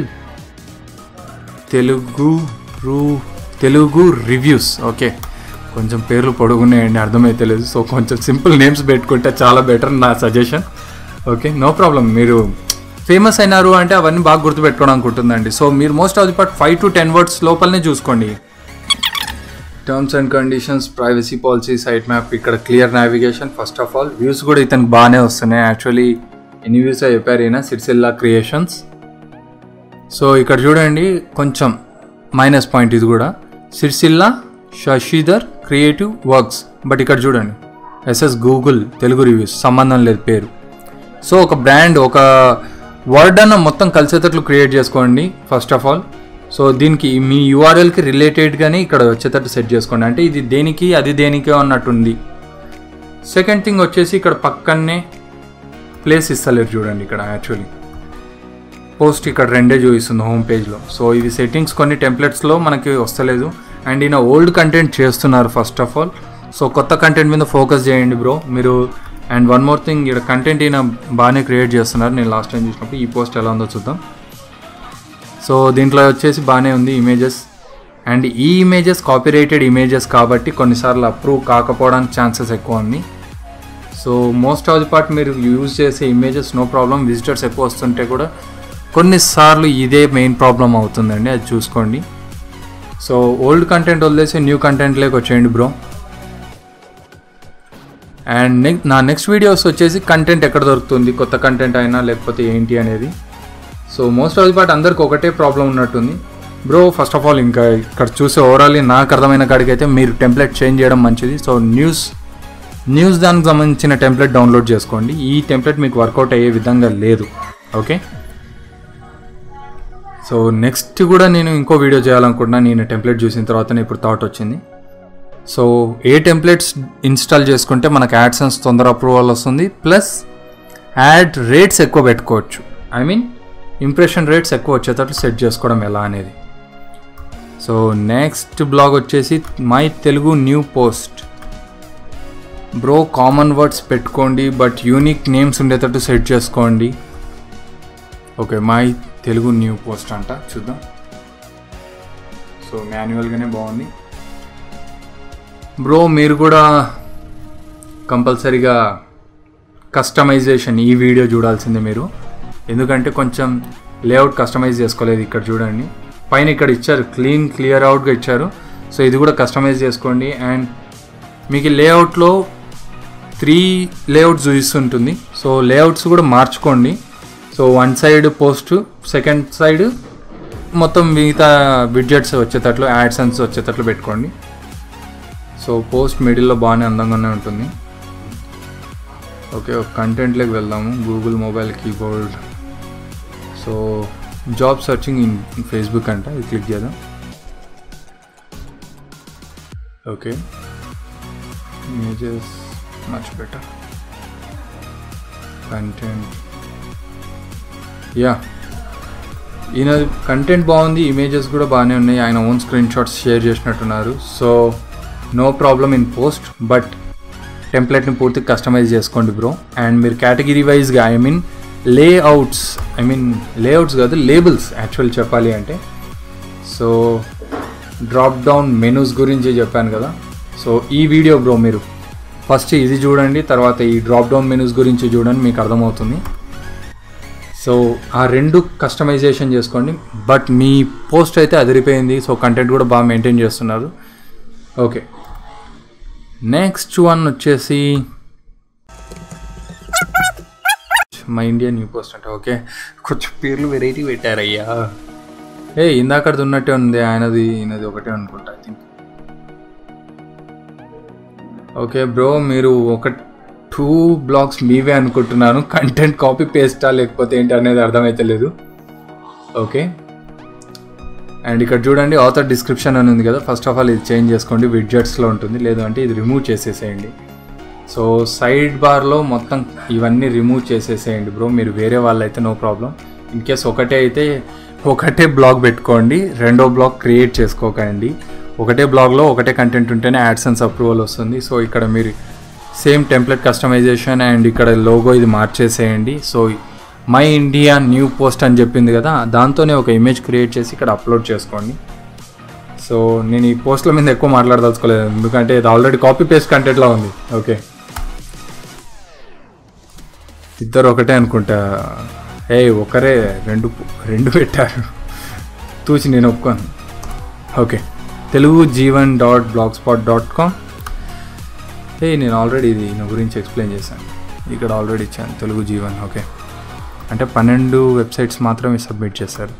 తెలుగు రూ తెలుగు రివ్యూస్ ఓకే కొంచెం పేర్లు పొడుగున్నాయండి అర్థమైతే లేదు సో కొంచెం సింపుల్ నేమ్స్ పెట్టుకుంటే చాలా బెటర్ నా సజెషన్ ఓకే నో ప్రాబ్లం మీరు ఫేమస్ అయినారు అంటే అవన్నీ బాగా గుర్తుపెట్టుకోవడానికి ఉంటుందండి సో మీరు most of the part five to ten words లోపలనే చూసుకోండి terms and conditions privacy policy site map ఇక్కడ clear navigation first of all views కూడా ఇతనికి బాగానే వస్తున్నాయి యాక్చువల్లీ ఎన్ని వ్యూస్ చెప్పారు ఈయన సిరిసిల్లా క్రియేషన్స్ సో ఇక్కడ చూడండి కొంచెం మైనస్ పాయింట్ ఇది కూడా Sircilla Shashidhar creative works but ఇక్కడ చూడండి ఎస్ఎస్ గూగుల్ తెలుగు రివ్యూస్ సంబంధం లేదు పేరు సో ఒక బ్రాండ్ ఒక వర్డ్ అన్న మొత్తం కలిసేటట్లు క్రియేట్ చేసుకోండి ఫస్ట్ ఆఫ్ ఆల్ సో దీనికి మీ యూఆర్ఎల్కి రిలేటెడ్గానే ఇక్కడ వచ్చేటట్టు సెట్ చేసుకోండి అంటే ఇది దేనికి అది దేనికో అన్నట్టుంది సెకండ్ థింగ్ వచ్చేసి ఇక్కడ పక్కనే ప్లేస్ ఇస్తలేరు చూడండి ఇక్కడ యాక్చువల్లీ పోస్ట్ ఇక్కడ రెండే చూపిస్తుంది హోమ్ పేజ్లో సో ఇవి సెట్టింగ్స్ కొన్ని టెంప్లెట్స్లో మనకి వస్తలేదు అండ్ ఈయన ఓల్డ్ కంటెంట్ చేస్తున్నారు ఫస్ట్ ఆఫ్ ఆల్ సో కొత్త కంటెంట్ మీద ఫోకస్ చేయండి బ్రో మీరు అండ్ వన్ మోర్ థింగ్ ఇక్కడ కంటెంట్ ఈయన బాగానే క్రియేట్ చేస్తున్నారు నేను లాస్ట్ టైం చూసినప్పుడు ఈ పోస్ట్ ఎలా ఉందో చూద్దాం సో దీంట్లో వచ్చేసి బాగానే ఉంది ఇమేజెస్ అండ్ ఈ ఇమేజెస్ కాపీరైటెడ్ ఇమేజెస్ కాబట్టి కొన్నిసార్లు అప్రూవ్ కాకపోవడానికి ఛాన్సెస్ ఎక్కువ ఉంది so most of the part మీరు యూజ్ చేసే ఇమేజెస్ నో ప్రాబ్లం విజిటర్స్ ఎక్కువ వస్తుంటే కూడా కొన్నిసార్లు ఇదే మెయిన్ ప్రాబ్లం అవుతుందండి అది చూసుకోండి సో ఓల్డ్ కంటెంట్ వదిలేసి న్యూ కంటెంట్లోకి వచ్చేయండి బ్రో అండ్ నెక్స్ట్ నా నెక్స్ట్ వీడియోస్ వచ్చేసి కంటెంట్ ఎక్కడ దొరుకుతుంది కొత్త కంటెంట్ అయినా లేకపోతే ఏంటి అనేది so most of the part అందరికి ఒకటే ప్రాబ్లం ఉన్నట్టుంది బ్రో ఫస్ట్ ఆఫ్ ఆల్ ఇంకా ఇక్కడ చూసే ఓవరాల్ నాకు అర్థమైన కాడికి అయితే మీరు టెంప్లెట్ చేంజ్ చేయడం మంచిది సో న్యూస్ న్యూస్ దానికి సంబంధించిన టెంప్లెట్ డౌన్లోడ్ చేసుకోండి ఈ టెంప్లెట్ మీకు వర్కౌట్ అయ్యే విధంగా లేదు ఓకే సో నెక్స్ట్ కూడా నేను ఇంకో వీడియో చేయాలనుకుంటున్నా నేను టెంప్లెట్ చూసిన తర్వాతనే ఇప్పుడు థాట్ వచ్చింది సో ఏ టెంప్లెట్స్ ఇన్స్టాల్ చేసుకుంటే మనకు యాడ్సెన్స్ తొందర అప్రూవల్ వస్తుంది ప్లస్ యాడ్ రేట్స్ ఎక్కువ పెట్టుకోవచ్చు ఐ మీన్ ఇంప్రెషన్ రేట్స్ ఎక్కువ వచ్చేటట్లు సెట్ చేసుకోవడం ఎలా అనేది సో నెక్స్ట్ బ్లాగ్ వచ్చేసి my Telugu new post bro common words పెట్టుకోండి బట్ యూనిక్ నేమ్స్ ఉండేటట్టు సెట్ చేసుకోండి okay my Telugu new post అంట చూద్దాం సో మాన్యువల్గానే బాగుంది బ్రో మీరు కూడా కంపల్సరీగా కస్టమైజేషన్ ఈ వీడియో చూడాల్సిందే మీరు ఎందుకంటే కొంచెం లేఅవుట్ కస్టమైజ్ చేసుకోలేదు ఇక్కడ చూడండి పైన ఇక్కడ ఇచ్చారు క్లీన్ క్లియర్ అవుట్గా ఇచ్చారు సో ఇది కూడా కస్టమైజ్ చేసుకోండి అండ్ మీకు లేఅవుట్లో త్రీ లేఅవుట్స్ చూపిస్తుంటుంది సో లేఅవుట్స్ కూడా మార్చుకోండి so one side post second side మొత్తం మిగతా విడ్జెట్స్ వచ్చేటట్లు యాడ్సన్స్ వచ్చేటట్లు పెట్టుకోండి సో పోస్ట్ మిడిల్లో బాగానే అందంగానే ఉంటుంది ఓకే ఒక కంటెంట్లోకి వెళ్దాము Google mobile keyboard so job searching in Facebook అంట ఇది క్లిక్ చేద్దాం okay images much better content yeah ఈయన కంటెంట్ బాగుంది ఇమేజెస్ కూడా బాగానే ఉన్నాయి ఆయన ఓన్ స్క్రీన్ షాట్స్ షేర్ చేసినట్టున్నారు so no problem in post but టెంప్లెట్ని పూర్తిగా కస్టమైజ్ చేసుకోండి బ్రో అండ్ మీరు కేటగిరీ వైజ్గా I mean layouts I mean layouts కాదు లేబుల్స్ యాక్చువల్ చెప్పాలి అంటే సో డ్రాప్ డౌన్ మెనూస్ గురించి చెప్పాను కదా సో ఈ వీడియో బ్రో మీరు ఫస్ట్ ఇది చూడండి తర్వాత ఈ డ్రాప్ డౌన్ మెనూస్ గురించి చూడండి మీకు అర్థమవుతుంది సో ఆ రెండు కస్టమైజేషన్ చేసుకోండి బట్ మీ పోస్ట్ అయితే అదిరిపోయింది సో కంటెంట్ కూడా బాగా మెయింటైన్ చేస్తున్నారు ఓకే నెక్స్ట్ వన్ వచ్చేసి మా ఇండియా న్యూ పోస్ట్ అంటే ఓకే కొంచెం పేర్లు వెరైటీ పెట్టారయ్యా ఏ ఇందాకది ఉన్నట్టే ఉంది ఆయనది ఈయనది ఒకటే అనుకుంటా ఐ థింక్ ఓకే బ్రో మీరు ఒక టూ బ్లాగ్స్ మీవే అనుకుంటున్నాను కంటెంట్ కాపీ పేస్టా లేకపోతే ఏంటి అనేది అర్థమైతే లేదు ఓకే అండ్ ఇక్కడ చూడండి ఆథర్ డిస్క్రిప్షన్ అని ఉంది కదా ఫస్ట్ ఆఫ్ ఆల్ ఇది చేంజ్ చేసుకోండి విడ్జెట్స్లో ఉంటుంది లేదు అంటే ఇది రిమూవ్ చేసేసేయండి సో సైడ్ బార్లో మొత్తం ఇవన్నీ రిమూవ్ చేసేసేయండి బ్రో మీరు వేరే వాళ్ళు అయితే నో ప్రాబ్లం ఇన్ కేస్ ఒకటే అయితే ఒకటే బ్లాగ్ పెట్టుకోండి రెండో బ్లాగ్ క్రియేట్ చేసుకోకండి ఒకటే బ్లాగ్లో ఒకటే కంటెంట్ ఉంటేనే యాడ్సెన్స్ అప్రూవల్ వస్తుంది సో ఇక్కడ మీరు సేమ్ టెంప్లెట్ కస్టమైజేషన్ అండ్ ఇక్కడ లోగో ఇది మార్చేసేయండి so my India new post అని చెప్పింది కదా దాంతోనే ఒక ఇమేజ్ క్రియేట్ చేసి ఇక్కడ అప్లోడ్ చేసుకోండి సో నేను ఈ పోస్ట్ల మీద ఎక్కువ మాట్లాడదలుచుకోలేదు ఎందుకంటే ఇది ఆల్రెడీ కాపీ పేస్ట్ కంటెంట్లో ఉంది ఓకే ఇద్దరు ఒకటే అనుకుంటా ఏ ఒకరే రెండు రెండు పెట్టారు తూచి నేను ఒప్పుకోను okay Telugu Jeevan dot blog spot dot com ఏ నేను ఆల్రెడీ ఇది నా గురించి ఎక్స్ప్లెయిన్ చేశాను ఇక్కడ ఆల్రెడీ ఇచ్చాను తెలుగు జీవన్ ఓకే అంటే పన్నెండు వెబ్సైట్స్ మాత్రమే సబ్మిట్ చేశారు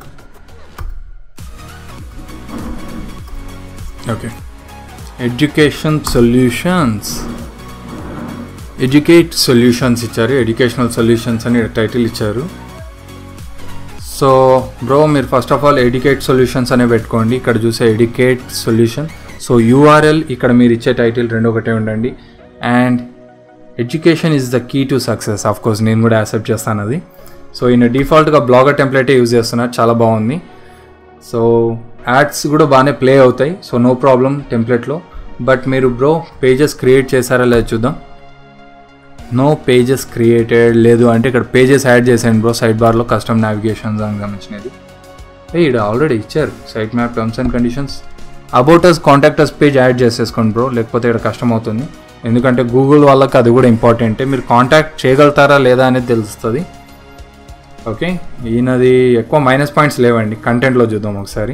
okay education solutions educate solutions ఇచ్చారు ఎడ్యుకేషనల్ సొల్యూషన్స్ అని టైటిల్ ఇచ్చారు సో బ్రో మీరు first of all educate solutions అనే పెట్టుకోండి ఇక్కడ చూసే ఎడ్యుకేట్ సొల్యూషన్ సో యూఆర్ఎల్ ఇక్కడ మీరు ఇచ్చే టైటిల్ రెండు ఒకటే ఉండండి and education is the key to success of course నేను కూడా యాక్సెప్ట్ చేస్తాను అది సో ఈయన డిఫాల్ట్గా బ్లాగర్ టెంప్లెటే యూజ్ చేస్తున్నారు చాలా బాగుంది సో యాడ్స్ కూడా బాగానే ప్లే అవుతాయి సో నో ప్రాబ్లం టెంప్లెట్లో బట్ మీరు బ్రో పేజెస్ క్రియేట్ చేశారా లేదా చూద్దాం నో పేజెస్ క్రియేటెడ్ లేదు అంటే ఇక్కడ పేజెస్ యాడ్ చేసాను బ్రో సైడ్ బార్లో కస్టమ్ నావిగేషన్ దానికి సంబంధించినది ఏ ఇక్కడ ఆల్రెడీ ఇచ్చారు site map terms and conditions about us contact us page add చేసేసుకోండి బ్రో లేకపోతే ఇక్కడ కష్టం అవుతుంది ఎందుకంటే గూగుల్ వాళ్ళకి అది కూడా ఇంపార్టెంటే మీరు కాంటాక్ట్ చేయగలుగుతారా లేదా అనేది తెలుస్తుంది ఓకే ఈయనది ఎక్కువ మైనస్ పాయింట్స్ లేవండి కంటెంట్లో చూద్దాం ఒకసారి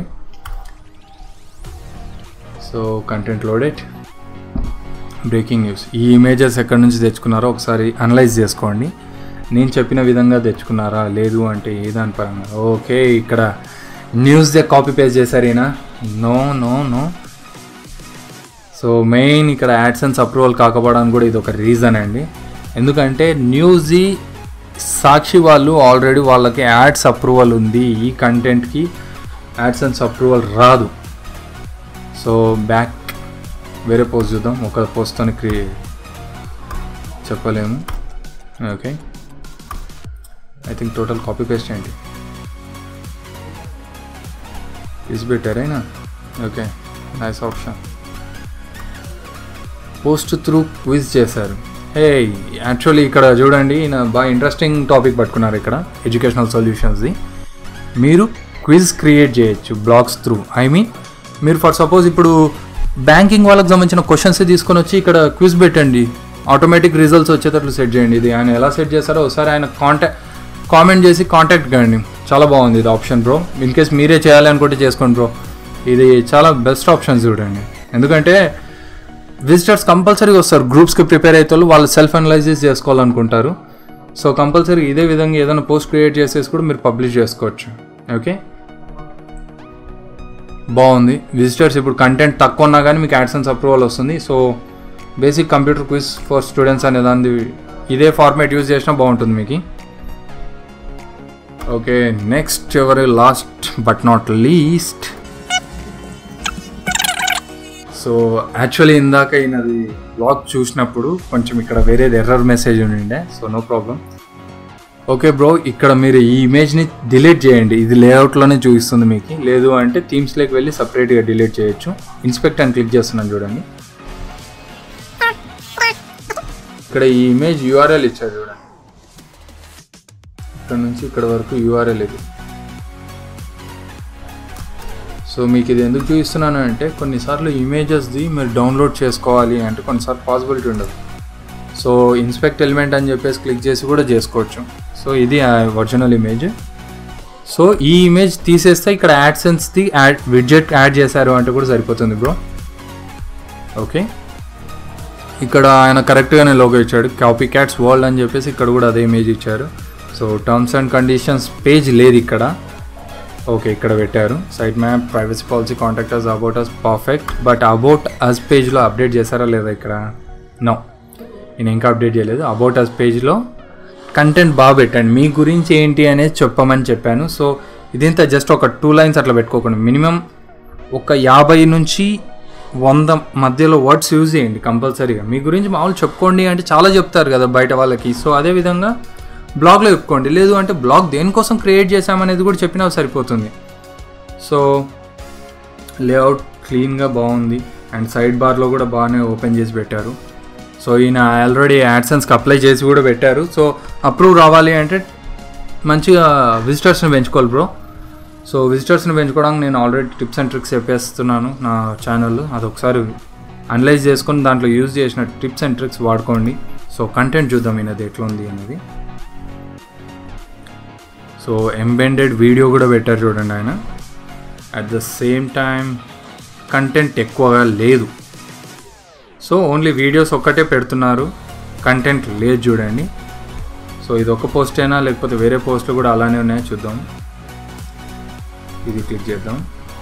so content loaded breaking news ఈ ఇమేజెస్ ఎక్కడి నుంచి తెచ్చుకున్నారో ఒకసారి అనలైజ్ చేసుకోండి నేను చెప్పిన విధంగా తెచ్చుకున్నారా లేదు అంటే ఏ దాని పరంగా ఓకే ఇక్కడ న్యూస్ దే కాపీ పేస్ట్ చేశారు ఈయన no no no so main ఇక్కడ యాడ్సెన్స్ అప్రూవల్ కాకపోవడానికి కూడా ఇది ఒక రీజన్ అండి ఎందుకంటే న్యూజీ సాక్షి వాళ్ళు ఆల్రెడీ వాళ్ళకి యాడ్స్ అప్రూవల్ ఉంది ఈ కంటెంట్కి యాడ్సెన్స్ అప్రూవల్ రాదు సో బ్యాక్ వేరే పోస్ట్ చూద్దాం ఒక పోస్ట్తో క్రియ చెప్పలేము okay I think total copy paste ఏంటి ఇస్ బెటర్ అయినా okay nice option post through quiz చేశారు హే యాక్చువల్లీ ఇక్కడ చూడండి ఈయన బాగా ఇంట్రెస్టింగ్ టాపిక్ పట్టుకున్నారు ఇక్కడ ఎడ్యుకేషనల్ సొల్యూషన్స్ది మీరు క్విజ్ క్రియేట్ చేయొచ్చు బ్లాగ్స్ త్రూ ఐ మీన్ మీరు ఫర్ సపోజ్ ఇప్పుడు బ్యాంకింగ్ వాళ్ళకి సంబంధించిన క్వశ్చన్స్ తీసుకొని వచ్చి ఇక్కడ క్విజ్ పెట్టండి ఆటోమేటిక్ రిజల్ట్స్ వచ్చేటట్లు సెట్ చేయండి ఇది ఆయన ఎలా సెట్ చేస్తారో ఒకసారి ఆయన కాంటాక్ట్ కామెంట్ చేసి కాంటాక్ట్ కండి చాలా బాగుంది ఇది ఆప్షన్ బ్రో ఇన్ కేస్ మీరే చేయాలి అనుకుంటే చేసుకోండి బ్రో ఇది చాలా బెస్ట్ ఆప్షన్ చూడండి ఎందుకంటే విజిటర్స్ కంపల్సరీగా వస్తారు గ్రూప్స్కి ప్రిపేర్ అయితే వాళ్ళు వాళ్ళు సెల్ఫ్ అనలైజెస్ చేసుకోవాలనుకుంటారు సో కంపల్సరీ ఇదే విధంగా ఏదైనా పోస్ట్ క్రియేట్ చేసేసి కూడా మీరు పబ్లిష్ చేసుకోవచ్చు ఓకే బాగుంది విజిటర్స్ ఇప్పుడు కంటెంట్ తక్కువ ఉన్నా కానీ మీకు యాడ్సెన్స్ అప్రూవల్ వస్తుంది so basic computer quiz for students అనే దాన్ని ఇదే ఫార్మేట్ యూజ్ చేసినా బాగుంటుంది మీకు ఓకే నెక్స్ట్ ఎవరి last but not least so actually ఇందాక ఈయనది బ్లాగ్ చూసినప్పుడు కొంచెం ఇక్కడ వేరేది ఎర్రర్ మెసేజ్ ఉండిండే so no problem okay bro ఇక్కడ మీరు ఈ ఇమేజ్ని డిలీట్ చేయండి ఇది లేఅవుట్లోనే చూపిస్తుంది మీకు లేదు అంటే థీమ్స్లోకి వెళ్ళి సపరేట్గా డిలీట్ చేయొచ్చు ఇన్స్పెక్ట్ అని క్లిక్ చేస్తున్నాను చూడండి ఇక్కడ ఈ ఇమేజ్ యూఆర్ఎల్ ఇచ్చారు చూడండి ఇక్కడ నుంచి ఇక్కడ వరకు యూఆర్ఎల్ ఇది సో మీకు ఇది ఎందుకు చూపిస్తున్నాను అంటే కొన్నిసార్లు ఇమేజెస్ది మీరు డౌన్లోడ్ చేసుకోవాలి అంటే కొన్నిసార్లు పాసిబిలిటీ ఉండదు సో ఇన్స్పెక్ట్ ఎలిమెంట్ అని చెప్పేసి క్లిక్ చేసి కూడా చేసుకోవచ్చు సో ఇది ఒరిజినల్ ఇమేజ్ సో ఈ ఇమేజ్ తీసేస్తే ఇక్కడ యాడ్సెన్స్ది యాడ్ విడ్జెట్ యాడ్ చేశారు అంటే కూడా సరిపోతుంది బ్రో ఓకే ఇక్కడ ఆయన కరెక్ట్గానే లోగో ఇచ్చాడు కాపీ క్యాట్స్ వరల్డ్ అని చెప్పేసి ఇక్కడ కూడా అదే ఇమేజ్ ఇచ్చారు so terms and conditions page లేదు ఇక్కడ ఓకే ఇక్కడ పెట్టారు site map privacy policy contact us about us perfect but about us పేజ్లో అప్డేట్ చేశారా లేదా ఇక్కడ నో నేను ఇంకా అప్డేట్ చేయలేదు అబౌట్ అస్ పేజ్లో కంటెంట్ బాగా పెట్టండి మీ గురించి ఏంటి అనేది చెప్పమని చెప్పాను సో ఇదింత జస్ట్ ఒక టూ లైన్స్ అట్లా పెట్టుకోకండి మినిమం ఒక యాభై నుంచి వంద మధ్యలో వర్డ్స్ యూజ్ చేయండి కంపల్సరీగా మీ గురించి మామూలు చెప్పుకోండి అంటే చాలా చెప్తారు కదా బయట వాళ్ళకి సో అదేవిధంగా బ్లాగ్లో చెప్పుకోండి లేదు అంటే బ్లాగ్ దేనికోసం క్రియేట్ చేశామనేది కూడా చెప్పినా సరిపోతుంది సో లేఅవుట్ క్లీన్గా బాగుంది అండ్ సైడ్ బార్లో కూడా బాగానే ఓపెన్ చేసి పెట్టారు సో ఈయన ఆల్రెడీ యాడ్సెన్స్కి అప్లై చేసి కూడా పెట్టారు సో అప్రూవ్ రావాలి అంటే మంచిగా విజిటర్స్ని పెంచుకోవాలి బ్రో సో విజిటర్స్ని పెంచుకోవడానికి నేను ఆల్రెడీ టిప్స్ అండ్ ట్రిక్స్ చెప్పేస్తున్నాను నా ఛానల్లో అది ఒకసారి అనలైజ్ చేసుకొని దాంట్లో యూజ్ చేసిన టిప్స్ అండ్ ట్రిక్స్ వాడుకోండి సో కంటెంట్ చూద్దాం ఈయనది ఎట్లా ఉంది అనేది సో ఎంబెండెడ్ వీడియో కూడా పెట్టారు చూడండి ఆయన at the same time content ఎక్కువగా లేదు సో ఓన్లీ వీడియోస్ ఒక్కటే పెడుతున్నారు కంటెంట్ లేదు చూడండి సో ఇది ఒక పోస్ట్ అయినా లేకపోతే వేరే పోస్ట్లు కూడా అలానే ఉన్నాయో చూద్దాం ఇది క్లిక్ చేద్దాం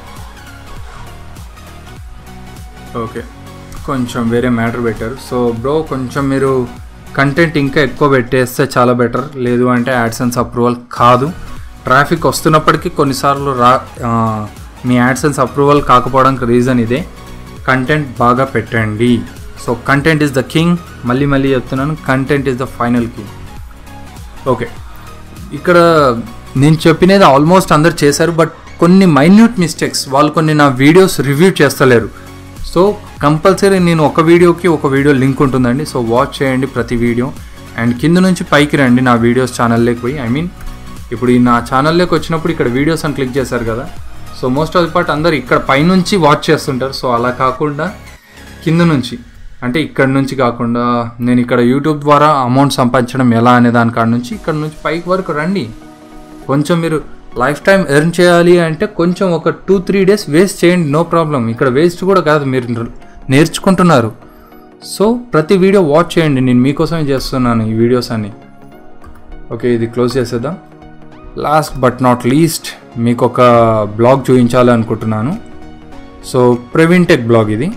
ఓకే కొంచెం వేరే మ్యాటర్ పెట్టారు సో బ్రో కొంచెం మీరు కంటెంట్ ఇంకా ఎక్కువ పెట్టేస్తే చాలా బెటర్ లేదు అంటే యాడ్సెన్స్ అప్రూవల్ కాదు ట్రాఫిక్ వస్తున్నప్పటికీ కొన్నిసార్లు రా ఆ, మీ యాడ్సెన్స్ అప్రూవల్ కాకపోవడానికి రీజన్ ఇదే కంటెంట్ బాగా పెట్టండి so content is the king మళ్ళీ మళ్ళీ చెప్తున్నాను content is the final king okay ఇక్కడ నేను చెప్పినది ఆల్మోస్ట్ అందరు చేశారు బట్ కొన్ని మైన్యూట్ మిస్టేక్స్ వాళ్ళు కొన్ని నా వీడియోస్ రివ్యూ చేస్తలేరు సో కంపల్సరీ నేను ఒక వీడియోకి ఒక వీడియో లింక్ ఉంటుందండి సో వాచ్ చేయండి ప్రతి వీడియో అండ్ కింద నుంచి పైకి రండి నా వీడియోస్ ఛానల్లోకి పోయి ఐ మీన్ ఇప్పుడు ఈ నా ఛానల్లోకి వచ్చినప్పుడు ఇక్కడ వీడియోస్ అని క్లిక్ చేశారు కదా so most of the part అందరు ఇక్కడ పైనుంచి వాచ్ చేస్తుంటారు సో అలా కాకుండా కింద నుంచి అంటే ఇక్కడ నుంచి కాకుండా నేను ఇక్కడ యూట్యూబ్ ద్వారా అమౌంట్ సంపాదించడం ఎలా అనే దాని కాడ నుంచి ఇక్కడ నుంచి పైకి వరకు రండి కొంచెం మీరు లైఫ్ టైం ఎర్న్ చేయాలి అంటే కొంచెం ఒక టూ త్రీ డేస్ వేస్ట్ చేయండి నో ప్రాబ్లం ఇక్కడ వేస్ట్ కూడా కాదు మీరు నేర్చుకుంటున్నారు సో ప్రతి వీడియో వాచ్ చేయండి నేను మీకోసమే చేస్తున్నాను ఈ వీడియోస్ అన్ని ఓకే ఇది క్లోజ్ చేసేద్దాం లాస్ట్ బట్ నాట్ లీస్ట్ మీకు ఒక బ్లాగ్ చూపించాలి అనుకుంటున్నాను సో ప్రవీణ్ టెక్ బ్లాగ్ ఇది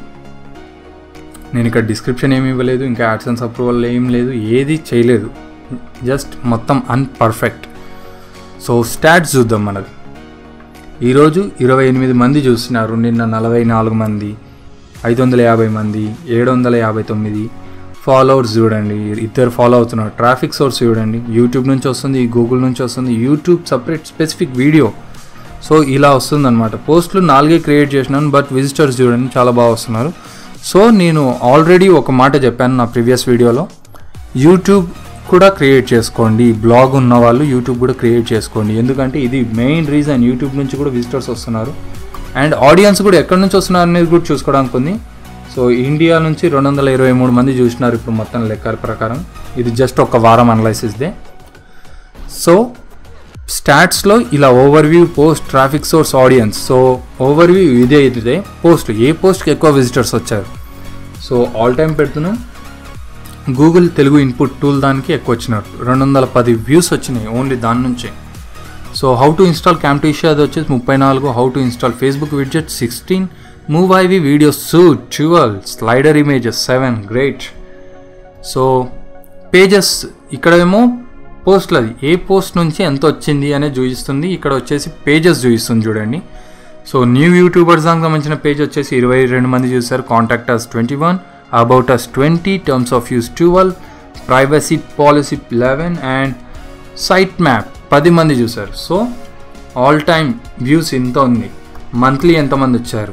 నేను ఇక్కడ డిస్క్రిప్షన్ ఏమి ఇవ్వలేదు ఇంకా యాడ్సెన్స్ అప్రూవల్ ఏం లేదు ఏది చేయలేదు జస్ట్ మొత్తం అన్పర్ఫెక్ట్ సో స్టాట్స్ చూద్దాం మనది ఈరోజు ఇరవై ఎనిమిది మంది చూస్తున్నారు నిన్న నలభై నాలుగు మంది ఐదు వందల యాభై మంది ఏడు వందల యాభై తొమ్మిది ఫాలోవర్స్ చూడండి ఇద్దరు ఫాలో అవుతున్నారు ట్రాఫిక్ సోర్స్ చూడండి యూట్యూబ్ నుంచి వస్తుంది గూగుల్ నుంచి వస్తుంది YouTube separate specific video so ఇలా వస్తుందన్నమాట పోస్టులు నాలుగే క్రియేట్ చేసినాను బట్ విజిటర్స్ చూడండి చాలా బాగా వస్తున్నారు సో నేను ఆల్రెడీ ఒక మాట చెప్పాను నా ప్రీవియస్ వీడియోలో యూట్యూబ్ కూడా క్రియేట్ చేసుకోండి బ్లాగ్ ఉన్న వాళ్ళు యూట్యూబ్ కూడా క్రియేట్ చేసుకోండి ఎందుకంటే ఇది మెయిన్ రీజన్ యూట్యూబ్ నుంచి కూడా విజిటర్స్ వస్తున్నారు అండ్ ఆడియన్స్ కూడా ఎక్కడి నుంచి వస్తున్నారు అనేది కూడా చూసుకోవడానికి ఉంది సో ఇండియా నుంచి రెండు వందల ఇరవై మూడు మంది చూసినారు ఇప్పుడు మొత్తం లెక్కల ప్రకారం ఇది జస్ట్ ఒక వారం అనలైసిస్దే సో స్టాట్స్లో ఇలా overview post traffic source audience so overview ఇదే ఇదే పోస్ట్ ఏ పోస్ట్కి ఎక్కువ విజిటర్స్ వచ్చారు సో ఆల్ టైం పెడుతున్నాం గూగుల్ తెలుగు ఇన్పుట్ టూల్ దానికి ఎక్కువ వచ్చినారు రెండు వందల పది వ్యూస్ వచ్చినాయి ఓన్లీ దాని నుంచే సో హౌ టు ఇన్స్టాల్ క్యాంప్టీషియా అది వచ్చేసి ముప్పై నాలుగు how to install Facebook widget sixteen move ఐవి video suit twelve slider images seven great so pages ఇక్కడేమో పోస్ట్లు అది ఏ పోస్ట్ నుంచి ఎంత వచ్చింది అనేది చూపిస్తుంది ఇక్కడ వచ్చేసి పేజెస్ చూపిస్తుంది చూడండి సో న్యూ యూట్యూబర్స్ దానికి సంబంధించిన పేజ్ వచ్చేసి ఇరవై రెండు మంది చూసారు contact us twenty one about us twenty terms of use twelve privacy policy eleven and site map పది మంది చూసారు సో ఆల్ టైమ్ వ్యూస్ ఇంత ఉంది మంత్లీ ఎంతమంది వచ్చారు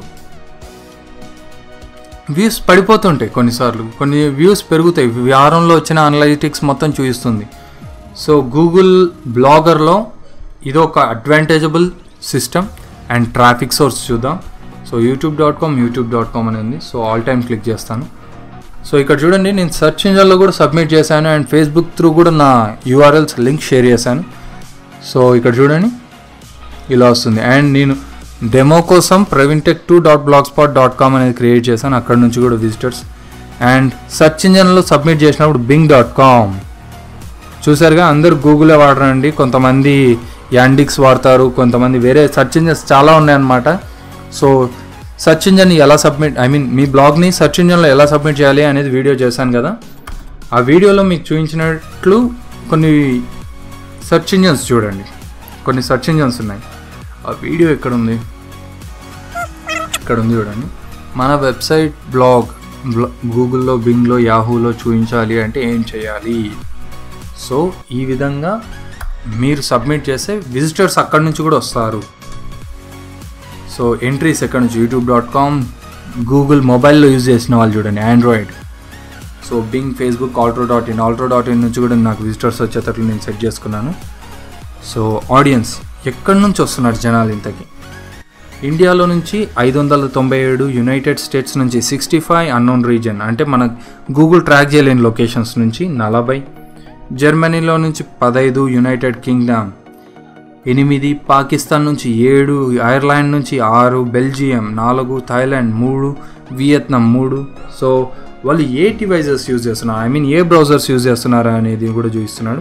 వ్యూస్ పడిపోతుంటాయి కొన్నిసార్లు కొన్ని వ్యూస్ పెరుగుతాయి వారంలో వచ్చిన అనలైటిక్స్ మొత్తం చూపిస్తుంది సో గూగుల్ బ్లాగర్లో ఇది ఒక advantageable system and traffic source చూద్దాం so YouTube dot com YouTube dot com అని ఉంది సో ఆల్ టైమ్ క్లిక్ చేస్తాను సో ఇక్కడ చూడండి నేను సెర్చ్ ఇంజన్లో కూడా సబ్మిట్ చేశాను అండ్ ఫేస్బుక్ త్రూ కూడా నా యూఆర్ఎల్స్ లింక్ షేర్ చేశాను సో ఇక్కడ చూడండి ఇలా వస్తుంది అండ్ నేను డెమో కోసం Praveen tech two dot blog spot dot com అనేది క్రియేట్ చేశాను అక్కడ నుంచి కూడా విజిటర్స్ అండ్ సెర్చ్ ఇంజన్లో సబ్మిట్ చేసినప్పుడు బింగ్ డాట్ కామ్ చూసారుగా అందరూ గూగులే వాడరండి కొంతమంది యాండిక్స్ వాడతారు కొంతమంది వేరే సెర్చ్ ఇంజన్స్ చాలా ఉన్నాయన్నమాట సో సెర్చ్ ఇంజన్ ఎలా సబ్మిట్ ఐ మీన్ మీ బ్లాగ్ని సెర్చ్ ఇంజన్లో ఎలా సబ్మిట్ చేయాలి అనేది వీడియో చేశాను కదా ఆ వీడియోలో మీకు చూపించినట్లు కొన్ని సెర్చ్ ఇంజన్స్ చూడండి కొన్ని సెర్చ్ ఇంజన్స్ ఉన్నాయి ఆ వీడియో ఎక్కడ ఉంది ఇక్కడ ఉంది చూడండి మన వెబ్సైట్ బ్లాగ్ గూగుల్లో బింగ్లో యాహూలో చూపించాలి అంటే ఏం చేయాలి సో ఈ విధంగా మీరు సబ్మిట్ చేస్తే విజిటర్స్ అక్కడి నుంచి కూడా వస్తారు సో ఎంట్రీస్ ఎక్కడి నుంచి యూట్యూబ్ డాట్ కామ్ గూగుల్ మొబైల్లో యూజ్ చేసిన వాళ్ళు చూడండి Android so Bing Facebook altro dot in altro dot in నుంచి కూడా నాకు విజిటర్స్ వచ్చేటట్లు నేను సెట్ చేసుకున్నాను సో ఆడియన్స్ ఎక్కడి నుంచి వస్తున్నారు జనాలు ఇంతకి ఇండియాలో నుంచి ఐదు వందల తొంభై ఏడు యునైటెడ్ స్టేట్స్ నుంచి సిక్స్టీ ఫైవ్ అన్నోన్ రీజన్ అంటే మన గూగుల్ ట్రాక్ చేయలేని లొకేషన్స్ నుంచి నలభై జర్మనీలో నుంచి పదైదు యునైటెడ్ కింగ్డమ్ ఎనిమిది పాకిస్తాన్ నుంచి ఏడు ఐర్లాండ్ నుంచి ఆరు బెల్జియం నాలుగు థాయిలాండ్ మూడు వియత్నాం మూడు సో వాళ్ళు ఏ డివైజెస్ యూజ్ చేస్తున్నారు ఐ మీన్ ఏ బ్రౌజర్స్ యూజ్ చేస్తున్నారు అనేది కూడా చూపిస్తున్నాడు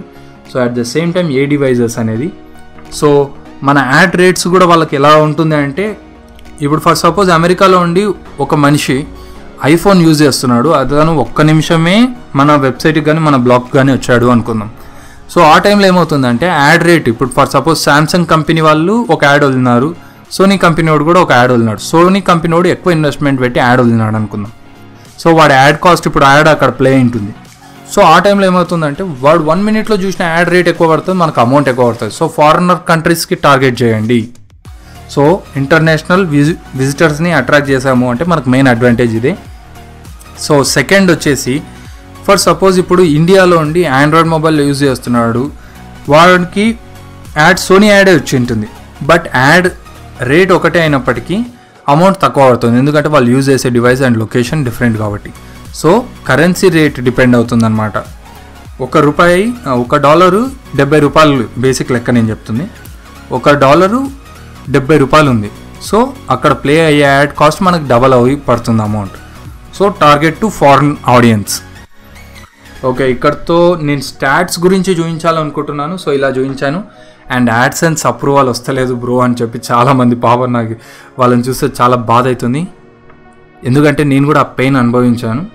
so at the same time ఏ డివైజెస్ అనేది సో మన యాడ్ రేట్స్ కూడా వాళ్ళకి ఎలా ఉంటుంది అంటే ఇప్పుడు ఫర్ సపోజ్ అమెరికాలో ఉండి ఒక మనిషి ఐఫోన్ యూజ్ చేస్తున్నాడు అతను ఒక్క నిమిషమే మన వెబ్సైట్కి కానీ మన బ్లాగ్ కానీ వచ్చాడు అనుకుందాం సో ఆ టైంలో ఏమవుతుందంటే యాడ్ రేట్ ఇప్పుడు ఫర్ సపోజ్ శాంసంగ్ కంపెనీ వాళ్ళు ఒక యాడ్ వదిలినారు సోనీ కంపెనీ వాడు కూడా ఒక యాడ్ వదిలినాడు సోనీ కంపెనీ వాడు ఎక్కువ ఇన్వెస్ట్మెంట్ పెట్టి యాడ్ వదిలినాడు అనుకుందాం సో వాడి యాడ్ కాస్ట్ ఇప్పుడు యాడ్ అక్కడ ప్లే ఉంటుంది సో ఆ టైంలో ఏమవుతుందంటే వాడు వన్ మినిట్లో చూసిన యాడ్ రేట్ ఎక్కువ పడుతుంది మనకు అమౌంట్ ఎక్కువ పడుతుంది సో ఫారినర్ కంట్రీస్కి టార్గెట్ చేయండి సో ఇంటర్నేషనల్ విజి విజిటర్స్ని అట్రాక్ట్ చేసాము అంటే మనకు మెయిన్ అడ్వాంటేజ్ ఇదే సో సెకండ్ వచ్చేసి ఫర్ సపోజ్ ఇప్పుడు ఇండియాలో ఉండి ఆండ్రాయిడ్ మొబైల్ యూజ్ చేస్తున్నాడు వాడికి యాడ్ సోనీ యాడే వచ్చి ఉంటుంది బట్ యాడ్ రేట్ ఒకటే అయినప్పటికీ అమౌంట్ తక్కువ పడుతుంది ఎందుకంటే వాళ్ళు యూజ్ చేసే డివైస్ అండ్ లొకేషన్ డిఫరెంట్ కాబట్టి సో కరెన్సీ రేట్ డిపెండ్ అవుతుందన్నమాట ఒక రూపాయి ఒక డాలరు డెబ్బై రూపాయలు బేసిక్ లెక్క నేను చెప్తుంది ఒక డాలరు డెబ్బై రూపాయలు ఉంది సో అక్కడ ప్లే అయ్యే యాడ్ కాస్ట్ మనకు డబల్ అవి పడుతుంది amount so target to foreign audience okay ఇక్కడతో నేను స్టాట్స్ గురించి చూపించాలనుకుంటున్నాను సో ఇలా చూపించాను అండ్ యాడ్సెన్స్ అప్రూవల్ వస్తలేదు బ్రో అని చెప్పి చాలామంది పాపం నాకు వాళ్ళని చూస్తే చాలా బాధ అవుతుంది ఎందుకంటే నేను కూడా ఆ పెయిన్ అనుభవించాను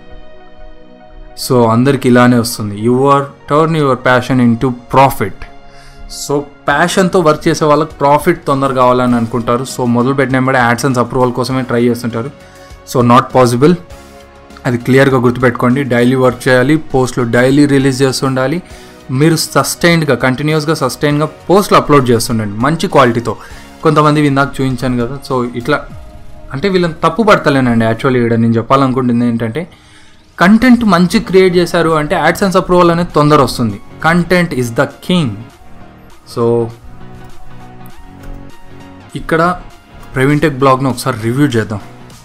సో అందరికి ఇలానే వస్తుంది your turn your passion into profit so ప్యాషన్తో వర్క్ చేసే వాళ్ళకి ప్రాఫిట్ తొందర కావాలని అనుకుంటారు సో మొదలు పెట్టిన కూడా యాడ్సెన్స్ అప్రూవల్ కోసమే ట్రై చేస్తుంటారు సో నాట్ పాసిబుల్ అది క్లియర్గా గుర్తుపెట్టుకోండి డైలీ వర్క్ చేయాలి పోస్ట్లు డైలీ రిలీజ్ చేస్తుండాలి మీరు సస్టైన్డ్గా కంటిన్యూస్గా సస్టైన్గా పోస్ట్లు అప్లోడ్ చేస్తుండండి మంచి క్వాలిటీతో కొంతమంది ఇందాక చూపించాను కదా సో ఇట్లా అంటే వీళ్ళని తప్పు పడతలేనండి యాక్చువల్లీ ఇక్కడ నేను చెప్పాలనుకుంటుంది ఏంటంటే కంటెంట్ మంచి క్రియేట్ చేశారు అంటే యాడ్సెన్స్ అప్రూవల్ అనేది తొందర వస్తుంది content is the king so ఇక్కడ ప్రవీణ్ టెక్ బ్లాగ్ను ఒకసారి రివ్యూ చేద్దాం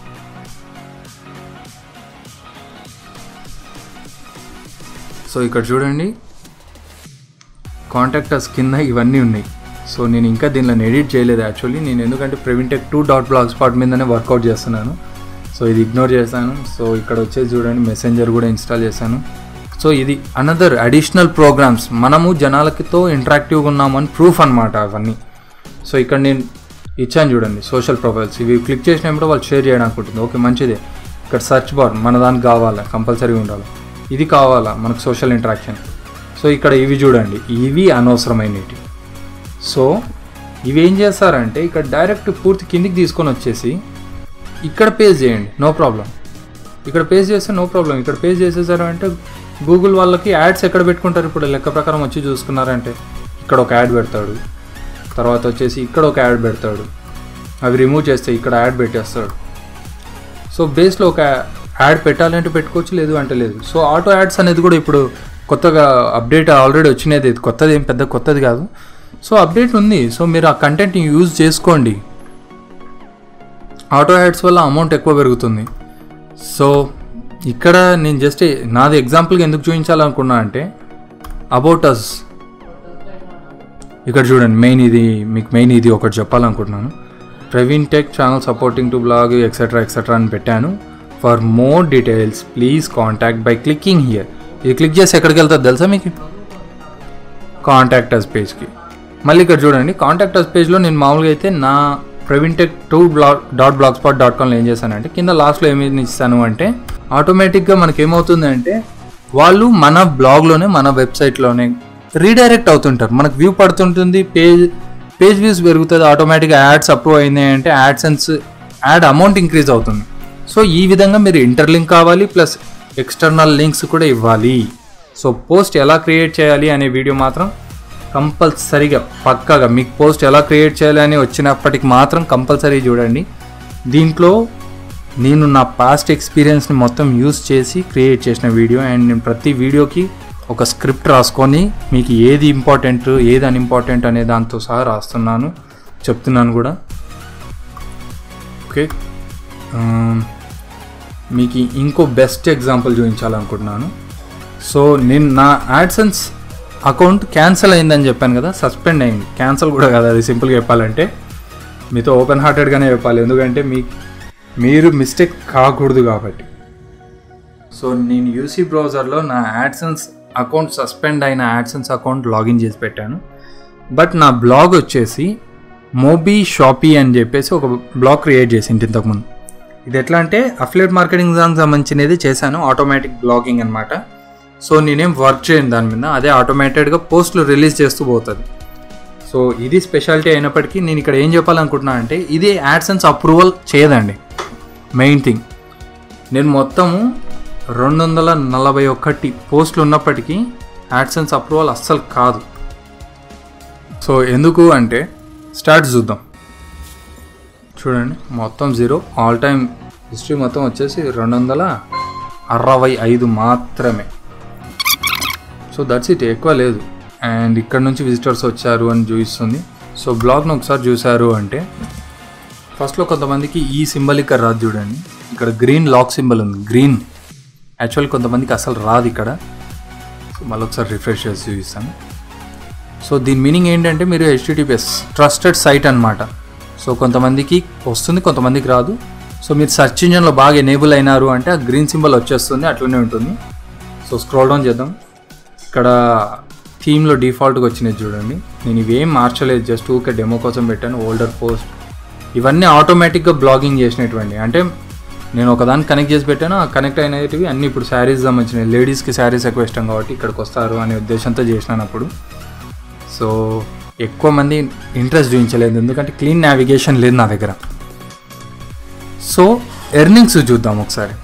సో ఇక్కడ చూడండి కాంటాక్టర్స్ కింద ఇవన్నీ ఉన్నాయి సో నేను ఇంకా దీనిలో ఎడిట్ చేయలేదు యాక్చువల్లీ నేను ఎందుకంటే Praveen tech two dot blog spot మీదనే వర్కౌట్ చేస్తున్నాను సో ఇది ఇగ్నోర్ చేశాను సో ఇక్కడ వచ్చేసి చూడండి మెసెంజర్ కూడా ఇన్స్టాల్ చేశాను సో ఇది అనదర్ అడిషనల్ ప్రోగ్రామ్స్ మనము జనాలకితో ఇంటరాక్టివ్గా ఉన్నామని ప్రూఫ్ అనమాట అవన్నీ సో ఇక్కడ నేను ఇచ్చాను చూడండి సోషల్ ప్రొఫైల్స్ ఇవి క్లిక్ చేసినప్పుడు వాళ్ళు షేర్ చేయడానికి ఉంటుంది ఓకే మంచిదే ఇక్కడ సర్చ్ బార్ మన దానికి కావాలా కంపల్సరీ ఉండాలి ఇది కావాలా మనకు సోషల్ ఇంటరాక్షన్ సో ఇక్కడ ఇవి చూడండి ఇవి అనవసరమైనవి సో ఇవి ఏం చేస్తారంటే ఇక్కడ డైరెక్ట్ పూర్తి కిందికి తీసుకొని వచ్చేసి ఇక్కడ పేజ్ చేయండి నో ప్రాబ్లం ఇక్కడ పేజ్ చేస్తే నో ప్రాబ్లం ఇక్కడ పేజ్ చేసేసారు అంటే గూగుల్ వాళ్ళకి యాడ్స్ ఎక్కడ పెట్టుకుంటారు ఇప్పుడు లెక్క ప్రకారం వచ్చి చూసుకున్నారంటే ఇక్కడ ఒక యాడ్ పెడతాడు తర్వాత వచ్చేసి ఇక్కడ ఒక యాడ్ పెడతాడు అవి రిమూవ్ చేస్తే ఇక్కడ యాడ్ పెట్టేస్తాడు సో బేస్లో ఒక యాడ్ పెట్టాలంటే పెట్టుకోవచ్చు లేదు అంటే లేదు సో ఆటో యాడ్స్ అనేది కూడా ఇప్పుడు కొత్తగా అప్డేట్ ఆల్రెడీ వచ్చినది ఇది కొత్తది ఏం పెద్ద కొత్తది కాదు సో అప్డేట్ ఉంది సో మీరు ఆ కంటెంట్ని యూజ్ చేసుకోండి ఆటో యాడ్స్ వల్ల అమౌంట్ ఎక్కువ పెరుగుతుంది సో ఇక్కడ నేను జస్ట్ నాది ఎగ్జాంపుల్గా ఎందుకు చూపించాలనుకున్నా అంటే అబౌట్ అస్ ఇక్కడ చూడండి మెయిన్ ఇది మీకు మెయిన్ ఇది ఒకటి చెప్పాలనుకుంటున్నాను Praveen tech channel supporting to blog etcetera etcetera అని పెట్టాను for more details please contact by clicking here ఇది క్లిక్ చేసి ఎక్కడికి వెళ్తుంది తెలుసా మీకు కాంటాక్టర్స్ పేజ్కి మళ్ళీ ఇక్కడ చూడండి కాంటాక్టర్స్ పేజ్లో నేను మామూలుగా అయితే నా Praveen tech two blog dot blog spot dot కామ్లో ఏం చేశానంటే కింద లాస్ట్లో ఏమి ఇస్తాను అంటే ఆటోమేటిక్గా మనకి ఏమవుతుంది అంటే వాళ్ళు మన బ్లాగ్లోనే మన వెబ్సైట్లోనే రీడైరెక్ట్ అవుతుంటారు మనకు వ్యూ పడుతుంటుంది పేజ్ పేజ్ వ్యూస్ పెరుగుతుంది ఆటోమేటిక్గా యాడ్స్ అప్రూవ్ అయినాయి అంటే యాడ్సెన్స్ యాడ్ అమౌంట్ ఇంక్రీజ్ అవుతుంది సో ఈ విధంగా మీరు ఇంటర్లింక్ కావాలి ప్లస్ ఎక్స్టర్నల్ లింక్స్ కూడా ఇవ్వాలి సో పోస్ట్ ఎలా క్రియేట్ చేయాలి అనే వీడియో మాత్రం కంపల్సరీగా పక్కాగా మీకు పోస్ట్ ఎలా క్రియేట్ చేయాలి అని వచ్చినప్పటికి మాత్రం కంపల్సరీ చూడండి దీంట్లో నేను నా పాస్ట్ ఎక్స్పీరియన్స్ని మొత్తం యూస్ చేసి క్రియేట్ చేసిన వీడియో అండ్ నేను ప్రతి వీడియోకి ఒక స్క్రిప్ట్ రాసుకొని మీకు ఏది ఇంపార్టెంట్ ఏది అన్ఇంపార్టెంట్ అనే దాంతో సహా రాస్తున్నాను చెప్తున్నాను కూడా ఓకే మీకు ఇంకో బెస్ట్ ఎగ్జాంపుల్ చూపించాలనుకుంటున్నాను సో నేను నా యాడ్సెన్స్ అకౌంట్ క్యాన్సిల్ అయిందని చెప్పాను కదా సస్పెండ్ అయింది క్యాన్సిల్ కూడా కాదు అది సింపుల్గా చెప్పాలంటే మీతో ఓపెన్ హార్టెడ్గానే చెప్పాలి ఎందుకంటే మీ మీరు మిస్టేక్ కాకూడదు కాబట్టి సో నేను యూసీ బ్రౌజర్లో నా యాడ్సెన్స్ అకౌంట్ సస్పెండ్ అయిన యాడ్సెన్స్ అకౌంట్ లాగిన్ చేసి పెట్టాను బట్ నా బ్లాగ్ వచ్చేసి మోబీ షాపీ అని చెప్పేసి ఒక బ్లాగ్ క్రియేట్ చేసింది ఇంతకుముందు ఇది ఎట్లా అంటే అఫ్లేట్ మార్కెటింగ్ దానికి సంబంధించినది చేశాను ఆటోమేటిక్ బ్లాగింగ్ అనమాట సో నేనేం వర్క్ చేయను దాని మీద అదే ఆటోమేటెడ్గా పోస్టులు రిలీజ్ చేస్తూ పోతుంది సో ఇది స్పెషాలిటీ అయినప్పటికీ నేను ఇక్కడ ఏం చెప్పాలనుకుంటున్నా అంటే ఇది యాడ్సెన్స్ అప్రూవల్ చేయదండి మెయిన్ థింగ్ నేను మొత్తము రెండు వందల నలభై ఒకటి పోస్టులు ఉన్నప్పటికీ యాడ్సెన్స్ అప్రూవల్ అస్సలు కాదు సో ఎందుకు అంటే స్టార్ట్ చూద్దాం చూడండి మొత్తం జీరో ఆల్ టైమ్ హిస్టరీ మొత్తం వచ్చేసి రెండు వందల అరవై ఐదు మాత్రమే సో దట్స్ ఇట్ ఎక్కువ లేదు అండ్ ఇక్కడ నుంచి విజిటర్స్ వచ్చారు అని చూపిస్తుంది సో బ్లాగ్ను ఒకసారి చూశారు అంటే ఫస్ట్లో కొంతమందికి ఈ సింబల్ ఇక్కడ రాదు చూడండి ఇక్కడ గ్రీన్ లాక్ సింబల్ ఉంది గ్రీన్ యాక్చువల్ కొంతమందికి అసలు రాదు ఇక్కడ సో మళ్ళీ ఒకసారి రిఫ్రెష్ చేసి చూపిస్తాను సో దీని మీనింగ్ ఏంటంటే మీరు హెచ్టిటిపిఎస్ ట్రస్టెడ్ సైట్ అనమాట సో కొంతమందికి వస్తుంది కొంతమందికి రాదు సో మీరు సెర్చ్ ఇంజన్లో బాగా ఎనేబుల్ అయినారు అంటే ఆ గ్రీన్ సింబల్ వచ్చేస్తుంది అట్లనే ఉంటుంది సో స్క్రోల్ డౌన్ చేద్దాం ఇక్కడ థీమ్లో డిఫాల్ట్గా వచ్చినది చూడండి నేను ఇవేం మార్చలేదు జస్ట్ ఊకే డెమో కోసం పెట్టాను ఓల్డర్ పోస్ట్ ఇవన్నీ ఆటోమేటిక్గా బ్లాగింగ్ చేసినటువంటి అంటే నేను ఒకదాన్ని కనెక్ట్ చేసి పెట్టాను ఆ కనెక్ట్ అయినవి అన్నీ ఇప్పుడు శారీస్ సంబంధించినవి లేడీస్కి శారీస్ ఎక్కువ ఇష్టం కాబట్టి ఇక్కడికి వస్తారు అనే ఉద్దేశంతో చేసినాను అప్పుడు సో ఎక్కువ మంది ఇంట్రెస్ట్ చూపించలేదు ఎందుకంటే క్లీన్ నావిగేషన్ లేదు నా దగ్గర సో ఎర్నింగ్స్ చూద్దాం ఒకసారి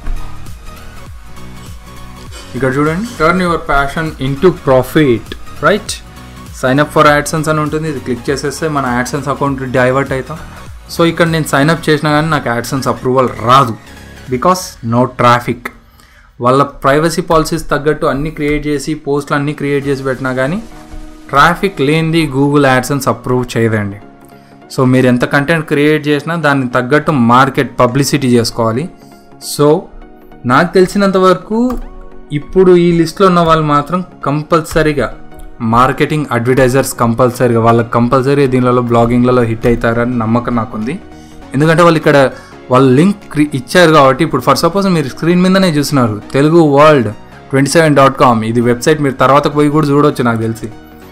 ఇక్కడ చూడండి turn your passion into profit right sign up for AdSense అని ఉంటుంది ఇది క్లిక్ చేసేస్తే మన యాడ్సెన్స్ అకౌంట్ డైవర్ట్ అవుతాం సో ఇక్కడ నేను సైన్ అప్ చేసినా కానీ నాకు యాడ్సెన్స్ అప్రూవల్ రాదు బికాస్ నో ట్రాఫిక్ వాళ్ళ ప్రైవసీ పాలసీస్ తగ్గట్టు అన్ని క్రియేట్ చేసి పోస్టులు అన్నీ క్రియేట్ చేసి పెట్టినా కానీ ట్రాఫిక్ లేనిది గూగుల్ యాడ్సెన్స్ అప్రూవ్ చేయదండి సో మీరు ఎంత కంటెంట్ క్రియేట్ చేసినా దాన్ని తగ్గట్టు మార్కెట్ పబ్లిసిటీ చేసుకోవాలి సో నాకు తెలిసినంత వరకు ఇప్పుడు ఈ లిస్ట్లో ఉన్న వాళ్ళు మాత్రం కంపల్సరీగా మార్కెటింగ్ అడ్వర్టైజర్స్ కంపల్సరీగా వాళ్ళకి కంపల్సరీ దీనిలో బ్లాగింగ్లలో హిట్ అవుతారని నమ్మకం నాకుంది ఎందుకంటే వాళ్ళు ఇక్కడ వాళ్ళు లింక్ ఇచ్చారు కాబట్టి ఇప్పుడు ఫర్ సపోజ్ మీరు స్క్రీన్ మీదనే చూస్తున్నారు Telugu world twenty seven dot com ఇది వెబ్సైట్ మీరు తర్వాత పోయి కూడా చూడవచ్చు నాకు తెలిసి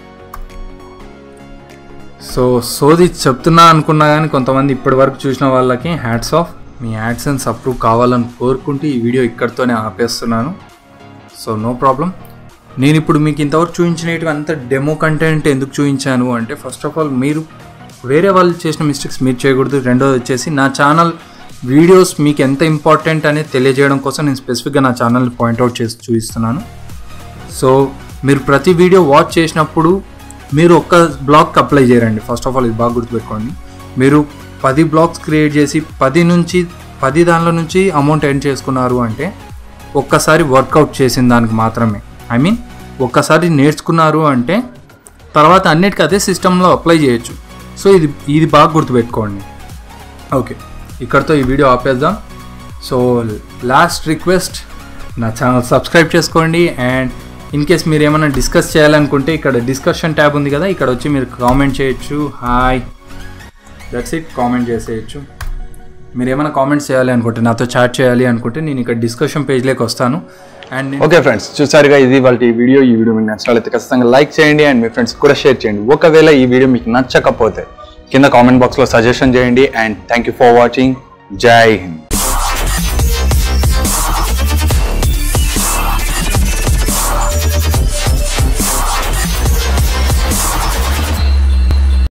సో సోది చెప్తున్నా అనుకున్నా కానీ కొంతమంది ఇప్పటి వరకు చూసిన వాళ్ళకి హ్యాట్స్ ఆఫ్ మీ యాడ్సెన్స్ అప్రూవ్ కావాలని కోరుకుంటూ ఈ వీడియో ఇక్కడితోనే ఆపేస్తున్నాను సో నో ప్రాబ్లం నేను ఇప్పుడు మీకు ఇంతవరకు చూపించినవి అంత డెమో కంటెంట్ ఎందుకు చూపించాను అంటే ఫస్ట్ ఆఫ్ ఆల్ మీరు వేరే వాళ్ళు చేసిన మిస్టేక్స్ మీరు చేయకూడదు రెండోది వచ్చేసి నా ఛానల్ వీడియోస్ మీకు ఎంత ఇంపార్టెంట్ అనేది తెలియజేయడం కోసం నేను స్పెసిఫిక్గా నా ఛానల్ని పాయింట్అవుట్ చేసి చూపిస్తున్నాను సో మీరు ప్రతి వీడియో వాచ్ చేసినప్పుడు మీరు ఒక్క బ్లాగ్కి అప్లై చేయరండి ఫస్ట్ ఆఫ్ ఆల్ ఇది బాగా గుర్తుపెట్టుకోండి మీరు పది బ్లాగ్స్ క్రియేట్ చేసి పది నుంచి పది దానిలో నుంచి అమౌంట్ ఎర్న్ చేసుకున్నారు అంటే ఒక్కసారి వర్కౌట్ చేసిన దానికి మాత్రమే ఐ మీన్ ఒక్కసారి నేర్చుకున్నారు అంటే తర్వాత అన్నిటికీ అదే సిస్టంలో అప్లై చేయొచ్చు సో ఇది ఇది బాగా గుర్తుపెట్టుకోండి ఓకే ఇక్కడతో ఈ వీడియో ఆపేద్దాం సో లాస్ట్ రిక్వెస్ట్ నా ఛానల్ సబ్స్క్రైబ్ చేసుకోండి అండ్ ఇన్ కేస్ మీరు ఏమైనా డిస్కస్ చేయాలనుకుంటే ఇక్కడ డిస్కషన్ ట్యాబ్ ఉంది కదా ఇక్కడ వచ్చి మీరు కామెంట్ చేయొచ్చు హాయ్ దట్స్ ఇట్ కామెంట్ చేసేయచ్చు మీరు ఏమైనా కామెంట్స్ చేయాలి అనుకుంటే నాతో చాట్ చేయాలి అనుకుంటే నేను ఇక్కడ డిస్కషన్ పేజ్లోకి వస్తాను అండ్ ఓకే ఫ్రెండ్స్ చూసారుగా ఇది వాళ్ళ ఈ వీడియో ఈ వీడియో మీకు నచ్చినట్లయితే ఖచ్చితంగా లైక్ చేయండి అండ్ మీ ఫ్రెండ్స్ కూడా షేర్ చేయండి ఒకవేళ ఈ వీడియో మీకు నచ్చకపోతే కింద కామెంట్ బాక్స్లో సజెషన్ చేయండి and thank you for watching Jai Hind